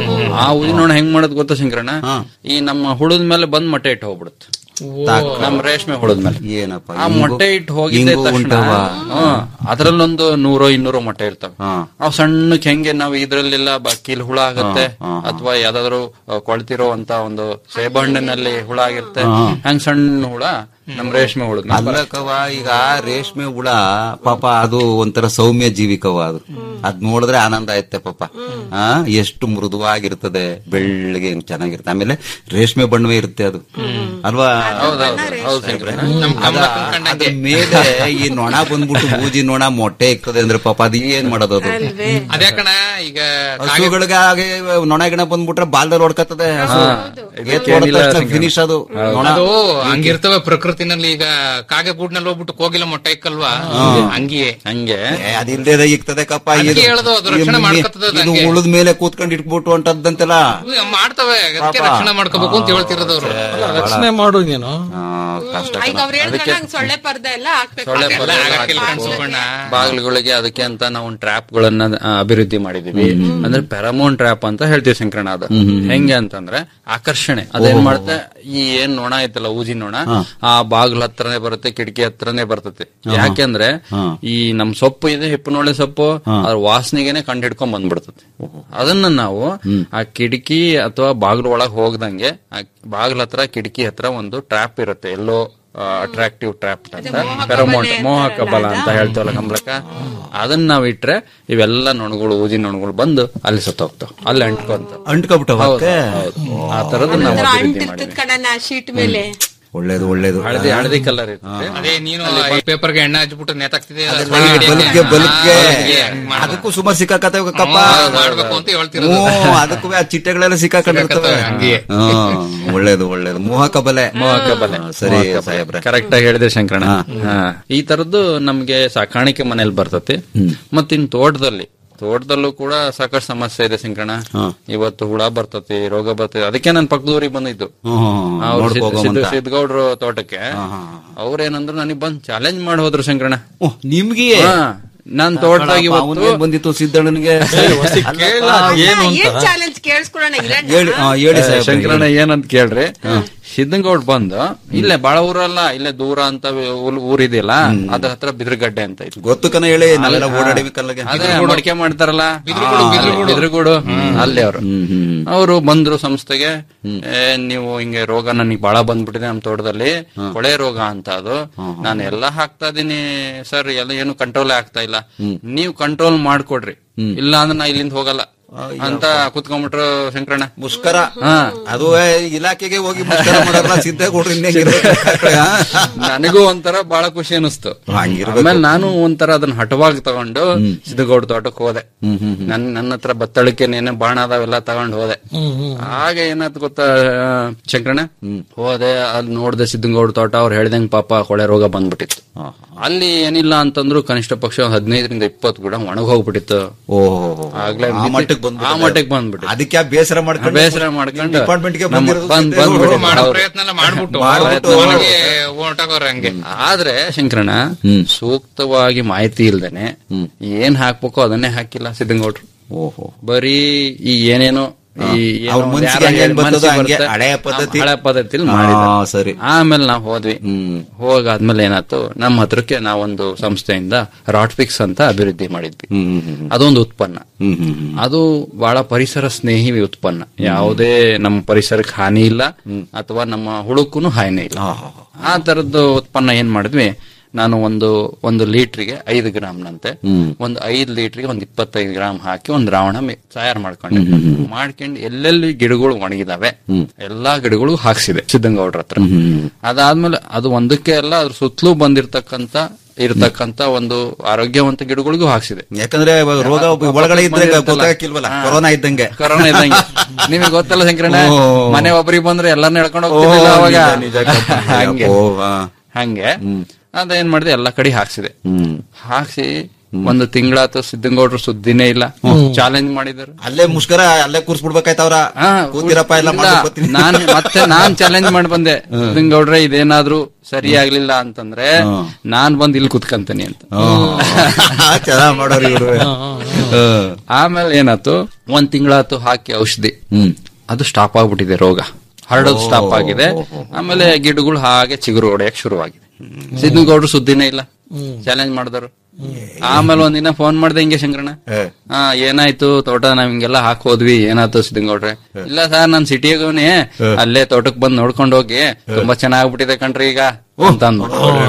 ಆ ಊಜಿ ನೊಣ ಹೆಂಗ್ ಮಾಡೋದ್ ಗೊತ್ತಾ ಶಂಕರಣ್ಣ ಈ ನಮ್ಮ ಹುಳದ ಮೇಲೆ ಬಂದ್ ಮೊಟ್ಟೆ ಇಟ್ಟು ಹೋಗ್ಬಿಡುತ್ತೆ ನಮ್ ರೇಷ್ಮೆ ಹುಳದ ಮೇಲೆ ಏನಪ್ಪ ಆ ಮೊಟ್ಟೆ ಇಟ್ಟು ಹೋಗಿದ್ದ ಹಿಂಗೂ ತಕ್ಷಣ ಉಂಟವ? ಹ್ಮ್, ಅದ್ರಲ್ಲೊಂದು ನೂರೋ ಇನ್ನೂರೋ ಮೊಟ್ಟೆ ಇರ್ತವೆ ಅವು ಸಣ್ಣಕ್ಕೆ ಹೆಂಗೆ ನಾವು ಇದ್ರಲ್ಲೆಲ್ಲ ಬ- ಕೀಲ್ ಹುಳ ಆಗತ್ತೆ ಅಥವಾ ಯಾವ್ದಾದ್ರು ಆ, ಕೊಳ್ತಿರೋ ಅಂತ ಒಂದು ಸೇಬಹಣ್ಣಿನಲ್ಲಿ ಹುಳ ಆಗಿರುತ್ತೆ ಹಂಗ್ ಸಣ್ಣ ಹುಳ ನಮ್ ರೇಷ್ಮೆ ಹುಳ ಅಲ್ಲಕವ ಈಗ ರೇಷ್ಮೆ ಹುಳ ಪಾಪ ಅದು ಒಂಥರ ಸೌಮ್ಯ ಜೀವಿಕವ ಅದು ಅದ್ ನೋಡಿದ್ರೆ ಆನಂದ ಆಯ್ತೆ ಪಾಪ ಆ ಎಷ್ಟು ಮೃದುವಾಗಿರ್ತದೆ ಬೆಳ್ಳಗೆ ಚೆನ್ನಾಗಿರುತ್ತೆ ಆಮೇಲೆ ರೇಷ್ಮೆ ಬಣ್ಣವೇ ಇರುತ್ತೆ ಅದು ಅಲ್ವಾ ಅದ- ಅದ್ರ ಮೇಲೆ ಈ ನೊಣ ಬಂದ್ಬಿಟ್ಟು ಬೂಜಿ ನೊಣ ಮೊಟ್ಟೆ ಇರ್ತದೆ ಅಂದ್ರೆ ಪಾಪ ಅದು ಏನ್ ಮಾಡೋದು ಅದು ಅದೇ ಕಣ ಈಗ ಹಸುಗಳಿಗೆ ಹಾಗೆ ನೊಣ ಗಿಣ ಬಂದ್ಬಿಟ್ರೆ ಬಾಲ್ದಲ್ಲಿ ಹೊಡ್ಕತ್ತದೆ ಫಿನಿಶ್ ಅದು ನೊಣ ಅದು ಹಂಗಿರ್ತವೆ ಪ್ರಕೃತಿನಲ್ಲಿ ಈಗ ಕಾಗೆ ಗೂಡ್ನಲ್ಲಿ ಹೋಗ್ಬಿಟ್ಟು ಕೋಗಿಲ ಮೊಟ್ಟೆ ಇಕ್ಕಲ್ವಾ ಹಂಗಿಯೇ ಹಂಗೆ ಅದಿಲ್ದೇ ಇಕ್ತದೆ ಕಪ್ಪ ಇದು ಅದಕ್ಕೆ ಹೇಳೋದು, ಅದು ರಕ್ಷಣೆ ಮಾಡ್ಕೊತದೆ ಅದು ಇದು ಹಂಗೆ. ಉಳಿದ ಮೇಲೆ ಕೂತ್ಕೊಂಡು ಇಟ್ಬಿಟ್ಟು ಹೊಂಟದ್ದಂತೆಲ್ಲ ಇವು ಮಾಡ್ತವೆ ಅದಕ್ಕೆ ರಕ್ಷಣೆ ಮಾಡ್ಕೋಬೇಕು ಅಂತ ಹೇಳ್ತಿರೋದು ಅವ್ರು ರಕ್ಷಣೆ ಮಾಡು ನೀನು ಕಷ್ಟ ಈಗ ಅವ್ರು ಹೇಳಿದ್ರಲ್ಲ ಹಂಗ್ ಸೊಳ್ಳೆ ಪರ್ದೆ ಎಲ್ಲ ಹಾಕ್ಬೇಕು ಸೊಳ್ಳೆ ಹಾಗೆಲ್ಲ ಪರ್ದೆ ಹಾಕಿ ಹಾಕಿ ಸುಬ್ಬಣ್ಣ. ಬಾಗಿಲುಗಳಿಗೆ ಅದಕ್ಕೆ ಅಂತ ನಾವು ಟ್ರ್ಯಾಪ್ ಗಳನ್ನ ಆ, ಅಭಿವೃದ್ಧಿ ಮಾಡಿದೀವಿ ಅಂದ್ರೆ ಪೆರಮೋನ್ ಟ್ರ್ಯಾಪ್ ಅಂತ ಹೇಳ್ತೀವಿ ಶಂಕರಣ ಅದು ಹೆಂಗೆ ಅಂತಂದ್ರೆ ಆಕರ್ಷಣೆ ಅದೇನ್ ಮಾಡುತ್ತೆ ಈ ಏನ್ ನೊಣ ಐತಲ್ಲ ಊಜಿ ನೊಣ ಆ ಬಾಗಿಲ ಹತ್ರನೇ ಬರುತ್ತೆ ಕಿಟಕಿ ಹತ್ರನೇ ಬರ್ತತೆ ಯಾಕೆಂದ್ರೆ ಈ ನಮ್ ಸೊಪ್ಪು ಇದೆ ಹಿಪ್ಪನೊಳ್ಳೆ ಸೊಪ್ಪು ಅದ್ರ ವಾಸನೆಗೆನೆ ಕಂಡು ಹಿಡ್ಕೊಂಡ್ ಬಂದ್ಬಿಡ್ತದೆ ಅದನ್ನ ನಾವು ಆ ಕಿಟಕಿ ಅಥವಾ ಬಾಗಿಲು ಒಳಗ್ ಹೋಗ್ದಂಗೆ ಆ ಬಾಗಿಲ ಹತ್ರ ಕಿಟಕಿ ಹತ್ರ ಒಂದು ಟ್ರ್ಯಾಪ್ ಇರುತ್ತೆ ಎಲ್ಲೋ ಅಟ್ರಾಕ್ಟಿವ್ ಟ್ರ್ಯಾಪ್ ಅಂತ ಫೆರಮೋನ್ ಮೋಹಕ ಬಲ ಅಂತ ಹೇಳ್ತೇವಲ್ಲ ಕಂಬ್ಲಕ್ಕ ಅದನ್ನ ನಾವ್ ಇಟ್ರೆ ಇವೆಲ್ಲ ನೊಣಗಳು ಊಜಿ ನೊಣಗಳು ಬಂದು ಅಲ್ಲಿ ಸತ್ತ ಹೋಗ್ತಾವ ಅಲ್ಲಿ ಅಂಟ್ಕೊಂತ ಅಂಟ್ಕೊಬಿಟ್ಟವ ಆ ತರದ್ ನಾವು ಒಂಥರ ಅಭಿವೃದ್ಧಿ ಅಂಟಿರ್ತದ ಮಾಡಿದ್ವಿ ಕಣ ಶೀಟ್ ಮೇಲೆ ಒಳ್ಳೇದು ಒಳ್ಳೇದು ಹಳದಿ ಹಳದಿ ಕಲರ್ ಇರುತ್ತೆ ಅದೇ ನೀನು ಪೇಪರ್ಗೆ ಎಣ್ಣೆ ಹಚ್ಬಿಟ್ಟು ನೇತಾಕ್ತಿದೆ ಬಲ್ಬ್ಗೆ ಬಲ್ಬ್ಗೆ ಅದಕ್ಕೂ ಸುಮಾರು ಸಿಕ್ಕಾಕತ್ತೆ ಕಪ್ಪ ಮಾಡ್ಬೇಕು ಅಂತ ಹೇಳ್ತಿರೋದು ಹ್ಮ್ ಅದಕ್ಕೂ ಆ ಚಿಟ್ಟೆಗಳೆಲ್ಲ ಸಿಕ್ಕಾಕೊಂಡಿರ್ತವೆ ಹ್ಮ್, ಒಳ್ಳೇದು ಒಳ್ಳೇದು ಮೋಹಕ ಬಲೆ ಮೋಹಕ ಬಲೆ ಹಾ, ಸರಿ ಸಾಹೇಬ್ರೆ ಕರೆಕ್ಟ್ ಆಗಿ ಹೇಳಿದ್ರೆ ಶಂಕರಣ ಹಾ. ಈ ತರದ್ದು ನಮ್ಗೆ ಸಾಕಾಣಿಕೆ ಮನೇಲಿ ಬರ್ತತಿ ಮತ್ತಿನ್ ತೋಟದಲ್ಲಿ ತೋಟದಲ್ಲೂ ಕೂಡ ಸಾಕಷ್ಟು ಸಮಸ್ಯೆ ಇದೆ ಶಂಕರಣ ಇವತ್ತು ಹುಳ ಬರ್ತತಿ ರೋಗ ಬರ್ತದೆ ಅದಕ್ಕೆ ನನ್ ಪಕ್ಕದೂರಿಗೆ ಬಂದಿದ್ದು ಅವ್ರು ನೋಡ್ಕೊ ಸಿದ್ದ- ಹೋಗೋವಂತ. ಸಿದ್ದ- ಸಿದ್ಗೌಡ್ರು ತೋಟಕ್ಕೆ ಅವ್ರೇನಂದ್ರು ನನಗೆ ಬಂದ್ ಚಾಲೆಂಜ್ ಮಾಡಿ ಹೋದ್ರು ಶಂಕರಣ ನಿಮ್ಗೆ ನಾನ್ ತೋಟದಾಗ ಇವತ್ತು ಅವನಿಗೆ ಬಂದಿತ್ತು ಸಿದ್ದಣ್ಣನಿಗೆ ಏನ್ ಚಾಲೆಂಜ್ ಕೇಳಿಸ್ಕೊಳ್ಳೋಣ ಇರಣ್ಣ. ಹೇಳಿ ಆ, ಹೇಳಿ ಸಾಹೇಬ್ರೆ, ಶಂಕರಣ್ಣ ಹೇಳಿ. ಏನಂತ ಕೇಳ್ರಿ ಸಿದ್ದನಗೌಡ್ ಬಂದು ಇಲ್ಲೇ ಬಾಳ ಊರಲ್ಲ ಇಲ್ಲೇ ದೂರ ಅಂತ ಊರ್- ಊರಿದೆಯಲ್ಲ ಅದ್ರ ಹತ್ರ ಬಿದ್ರಗಡ್ಡೆ ಅಂತ ಇತ್ತು ಗೊತ್ತು ಕನ ಹೇಳಿ ನಾವೆಲ್ಲ ಓಡಾಡಿವಿ ಕಲ್ಲಗೆ ಅದೇ ಮಡಿಕೆ ಮಾಡ್ತಾರಲ್ಲ ಬಿದ್ರಗೂಡು ಅಲ್ಲಿ ಅವರು ಅವರು ಬಂದ್ರು ಸಂಸ್ಥೆಗೆ ಏ, ನೀವು ಹಿಂಗೆ ರೋಗ ನನಗೆ ಬಹಳ ಬಂದ್ಬಿಟ್ಟಿದೆ ನಮ್ ತೋಟದಲ್ಲಿ ಕೊಳೆ ರೋಗ ಅಂತ ಅದು ನಾನು ಎಲ್ಲಾ ಹಾಕ್ತಾ ಇದೀನಿ ಸರ್ ಎಲ್ಲ ಏನು ಕಂಟ್ರೋಲ್ ಆಗ್ತಾ ಇಲ್ಲ ನೀವು ಕಂಟ್ರೋಲ್ ಮಾಡ್ಕೊಡ್ರಿ ಇಲ್ಲ ಅಂದ್ರೆ ನಾ ಇಲ್ಲಿಂದ ಹೋಗಲ್ಲ ಅಂತ ಕುತ್ಕೊಂಡ್ಬಿಟ್ರು ಶಂಕರಣ್ಣ ಮುಷ್ಕರ ಹಾ. ಅದು ಏ, ಇಲಾಖೆಗೆ ಹೋಗಿ ಮುಷ್ಕರ ಮಾಡಲ್ಲ ಸಿದ್ದೇಗೌಡ್ರು ಇನ್ನೇಂಗ್ ನನಗೂ ಒಂಥರ ಬಹಳ ಖುಷಿ ಅನಿಸ್ತು ಹಂಗಿರ್ಬೇಕು. ಆಮೇಲೆ ನಾನು ಒಂಥರ ಅದನ್ನ ಹಠವಾಗಿ ತಗೊಂಡು ಸಿದ್ದಗೌಡ ತೋಟಕ್ಕೆ ಹೋದೆ ನನ್ ನನ್ನ ಹತ್ರ ಬತ್ತಳಿಕೆ ನೇನೆ ಬಾಣ ಅದಾವೆಲ್ಲ ತಗೊಂಡು ಹೋದೆ ಆಗ ಏನಾಯ್ತು ಗೊತ್ತಾ ಆ, ಶಂಕರಣ್ಣ ಹೋದೆ ಅಲ್ಲಿ ನೋಡ್ದೆ ಸಿದ್ದಗೌಡ ತೋಟ ಅವ್ರು ಹೇಳ್ದಂಗ್ ಪಾಪ ಕೊಳೆ ರೋಗ ಬಂದ್ಬಿಟ್ಟಿತ್ತು ಅಲ್ಲಿ ಏನಿಲ್ಲ ಅಂತಂದ್ರು ಕನಿಷ್ಠ ಪಕ್ಷ ಒಂದ್ ಹದಿನೈದರಿಂದ ಇಪ್ಪತ್ತು ಕೂಡ ಒಣಗ್ ಹೋಗ್ಬಿಟ್ಟಿತ್ತು ಓಹೋ ಆಗ್ಲೇ ಆ ಮಟ್ಟಕ್ಕೆ ಬಂದ್ಬಿಟ್ಟಿದೆ. ಆ ಮಟ್ಟಕ್ಕೆ ಬಂದ್ಬಿಟ್ಟು ಅದಕ್ಕೆ ಆ ಬೇಸರ ಮಾಡ್ಕೊಂಡು ಬೇಸರ ಮಾಡ್ಕೊಂಡು ಡಿಪಾರ್ಟ್ಮೆಂಟ್ಗೆ ನಮ್ಮ- ಬಂದಿರೋದು ಬಂದ್- ಸಿದ್ದೇಗೌಡ್ರು. ಬಂದ್ಬಿಟ್ಟು ಮಾಡೋ ಹೌದು. ಪ್ರಯತ್ನ ಎಲ್ಲ ಮಾಡ್ಬಿಟ್ಟು ಮಾಡ್ಬಿಟ್ಟು ಒಳಗೆ ಹೊರ್ಟೋಗೋರೆ ಹಂಗೆ ಆದ್ರೆ ಶಂಕರಣ್ಣ ಸೂಕ್ತವಾಗಿ ಮಾಹಿತಿ ಇಲ್ದೇನೆ ಏನ್ ಹಾಕ್ಬೇಕೋ ಅದನ್ನೇ ಹಾಕಿಲ್ಲ ಸಿದ್ದಗೌಡ್ರು ಓಹೋ ಬರೀ ಈ ಏನೇನೋ ಈ ಏನೋ ಅವ್ರ ಒಂದ್ ಮನ್ಸಿಗೆ ಯಾರೋ ಹೆಂಗ್ ಹೇಳಿ ಬರ್ತದೋ ಮನ್ಸಿಗೆ ಹಂಗೆ ಬರುತ್ತೆ. ಹಳೆಯ ಪದ್ಧತಿ. ಹಳೆ ಪದ್ಧತಿಲಿ ಆ, ಮಾಡಿದ ಸರಿ. ಆಮೇಲೆ ನಾವು ಹೋದ್ವಿ ಹೋಗಾದ್ಮೇಲೆ ಏನಾಯ್ತು ನಮ್ಮ ಹತ್ರಕ್ಕೆ ನಾವೊಂದು ಸಂಸ್ಥೆಯಿಂದ ರಾಟ್ಫಿಕ್ಸ್ ಅಂತ ಅಭಿವೃದ್ಧಿ ಮಾಡಿದ್ವಿ ಅದೊಂದು ಉತ್ಪನ್ನ ಅದು ಬಹಳ ಪರಿಸರ ಸ್ನೇಹಿ ಉತ್ಪನ್ನ ಯಾವುದೇ ನಮ್ಮ ಪರಿಸರಕ್ಕೆ ಹಾನಿ ಇಲ್ಲ ಅಥವಾ ನಮ್ಮ ಹುಳುಕ್ಕೂ ಹಾನಿ ಇಲ್ಲ ಆ ತರದ್ದು ಉತ್ಪನ್ನ ಏನ್ ಮಾಡಿದ್ವಿ ನಾನು ಒಂದು ಒಂದು ಲೀಟ್ರಿಗೆ ಐದು ಗ್ರಾಮ್ನಂತೆ ಒಂದು ಐದು ಲೀಟ್ರಿಗೆ ಒಂದು ಇಪ್ಪತ್ತೈದು ಗ್ರಾಮ್ ಹಾಕಿ ಒಂದು ದ್ರಾವಣ ಮಿ- ತಯಾರು ಮಾಡ್ಕೊಂಡೆ ಮಾಡ್ಕೊಂಡು ಎಲ್ಲೆಲ್ಲಿ ಗಿಡಗಳು ಒಣಗಿದಾವೆ ಎಲ್ಲಾ ಗಿಡಗಳು ಹಾಕ್ಸಿದೆ ಸಿದ್ದಂಗೌಡ್ರ ಹತ್ರ ಅದಾದ್ಮೇಲೆ ಅದು ಒಂದಕ್ಕೆ ಅಲ್ಲ ಅದ್ರ ಸುತ್ತಲೂ ಬಂದಿರ್ತಕ್ಕಂತ ಇರತಕ್ಕಂತ ಒಂದು ಆರೋಗ್ಯವಂತ ಗಿಡಗಳಿಗೂ ಹಾಕ್ಸಿದೆ ಯಾಕಂದ್ರೆ ರೋಗ ಒಳಗಡೆ ಇದ್ರೆ ಗೊತ್ತಾಗಿಲ್ವಲ್ಲ ಕೊರೋನಾ ಇದ್ದಂಗೆ ಕೊರೋನಾ ಇದ್ದಂಗೆ ನಿಮಗೆ ಗೊತ್ತಲ್ಲ ಶಂಕರಣ್ಣ ಓ. ಮನೆ ಒಬ್ರಿಗೆ ಬಂದ್ರೆ ಎಲ್ಲಾರ್ನ ಹೇಳ್ಕೊಂಡು ಓ, ಹೋಗ್ತಿರ್ಲಿಲ್ಲ ಅವಾಗ ನಿಜ, ನಿಜ ಕಪ್ಪು. ಹಂಗೆ ಓ, ಹಾ. ಹಂಗೆ ಅದೇನ್ ಮಾಡಿದೆ ಎಲ್ಲಾ ಕಡೆ ಹಾಕ್ಸಿದೆ ಹಾಕ್ಸಿ ಒಂದು ತಿಂಗಳಾತು ಸಿದ್ದಂಗೌಡ್ರು ಸುದ್ದಿನೇ ಇಲ್ಲ ಚಾಲೆಂಜ್ ಮಾಡಿದ್ರು ಅಲ್ಲೇ ಮುಷ್ಕರ ಅಲ್ಲೇ ಕೂರ್ಸ್ಬಿಡ್ಬೇಕಾಯ್ತವ್ರ ಕೂತಿರಪ್ಪ ಎಲ್ಲ ಇಲ್ಲ, ಮಾಡ್ಕೊಂಡ್ ಬರ್ತೀನಿ. ನಾನ್ ಮತ್ತೆ ನಾನ್ ಚಾಲೆಂಜ್ ಮಾಡಿ ಬಂದೆ ಸಿದ್ದಂಗೌಡ್ರೆ ಇದೇನಾದ್ರೂ ಸರಿ ಆಗ್ಲಿಲ್ಲ ಅಂತಂದ್ರೆ ನಾನ್ ಬಂದ್ ಇಲ್ಲಿ ಕುತ್ಕಂತೀನಿ ಅಂತ ಚೆನ್ನಾಗ್ ಮಾಡೋರು ಇವ್ರು ಆಮೇಲೆ ಏನಾಯ್ತು ಒಂದ್ ತಿಂಗಳಾತು ಹಾಕಿ ಔಷಧಿ ಅದು ಸ್ಟಾಪ್ ಆಗ್ಬಿಟ್ಟಿದೆ ರೋಗ ಹರಡೋದು ಸ್ಟಾಪ್ ಆಗಿದೆ ಆಮೇಲೆ ಗಿಡಗಳು ಹಾಗೆ ಚಿಗುರು ಹೊಡೆಯಕ್ ಶುರುವಾಗಿದೆ ಸಿದ್ನಗೌಡ್ರು ಸುದ್ದಿನೇ ಇಲ್ಲ ಚಾಲೆಂಜ್ ಮಾಡಿದ್ರು ಆಮೇಲೆ ಒಂದಿನ ಫೋನ್ ಮಾಡ್ದೆ ಹಿಂಗೆ ಶಂಕರಣ್ಣ ಹಾ ಏನಾಯ್ತು ತೋಟ ನಾವ್ ಹಿಂಗೆಲ್ಲ ಹಾಕ್ ಹೋದ್ವಿ ಏನಾಯ್ತು ಸಿದ್ದಂಗೌಡ್ರೆ ಇಲ್ಲ ಸರ್ ನಾನ್ ಸಿಟಿಯಾಗವನೇ ಅಲ್ಲೇ ತೋಟಕ್ ಬಂದ್ ನೋಡ್ಕೊಂಡ್ ಹೋಗಿ ತುಂಬಾ ಚೆನ್ನಾಗ್ಬಿಟ್ಟಿದೆ ಕಣ್ರಿ ಈಗ ಅಂತ ಅಂದ್ರು.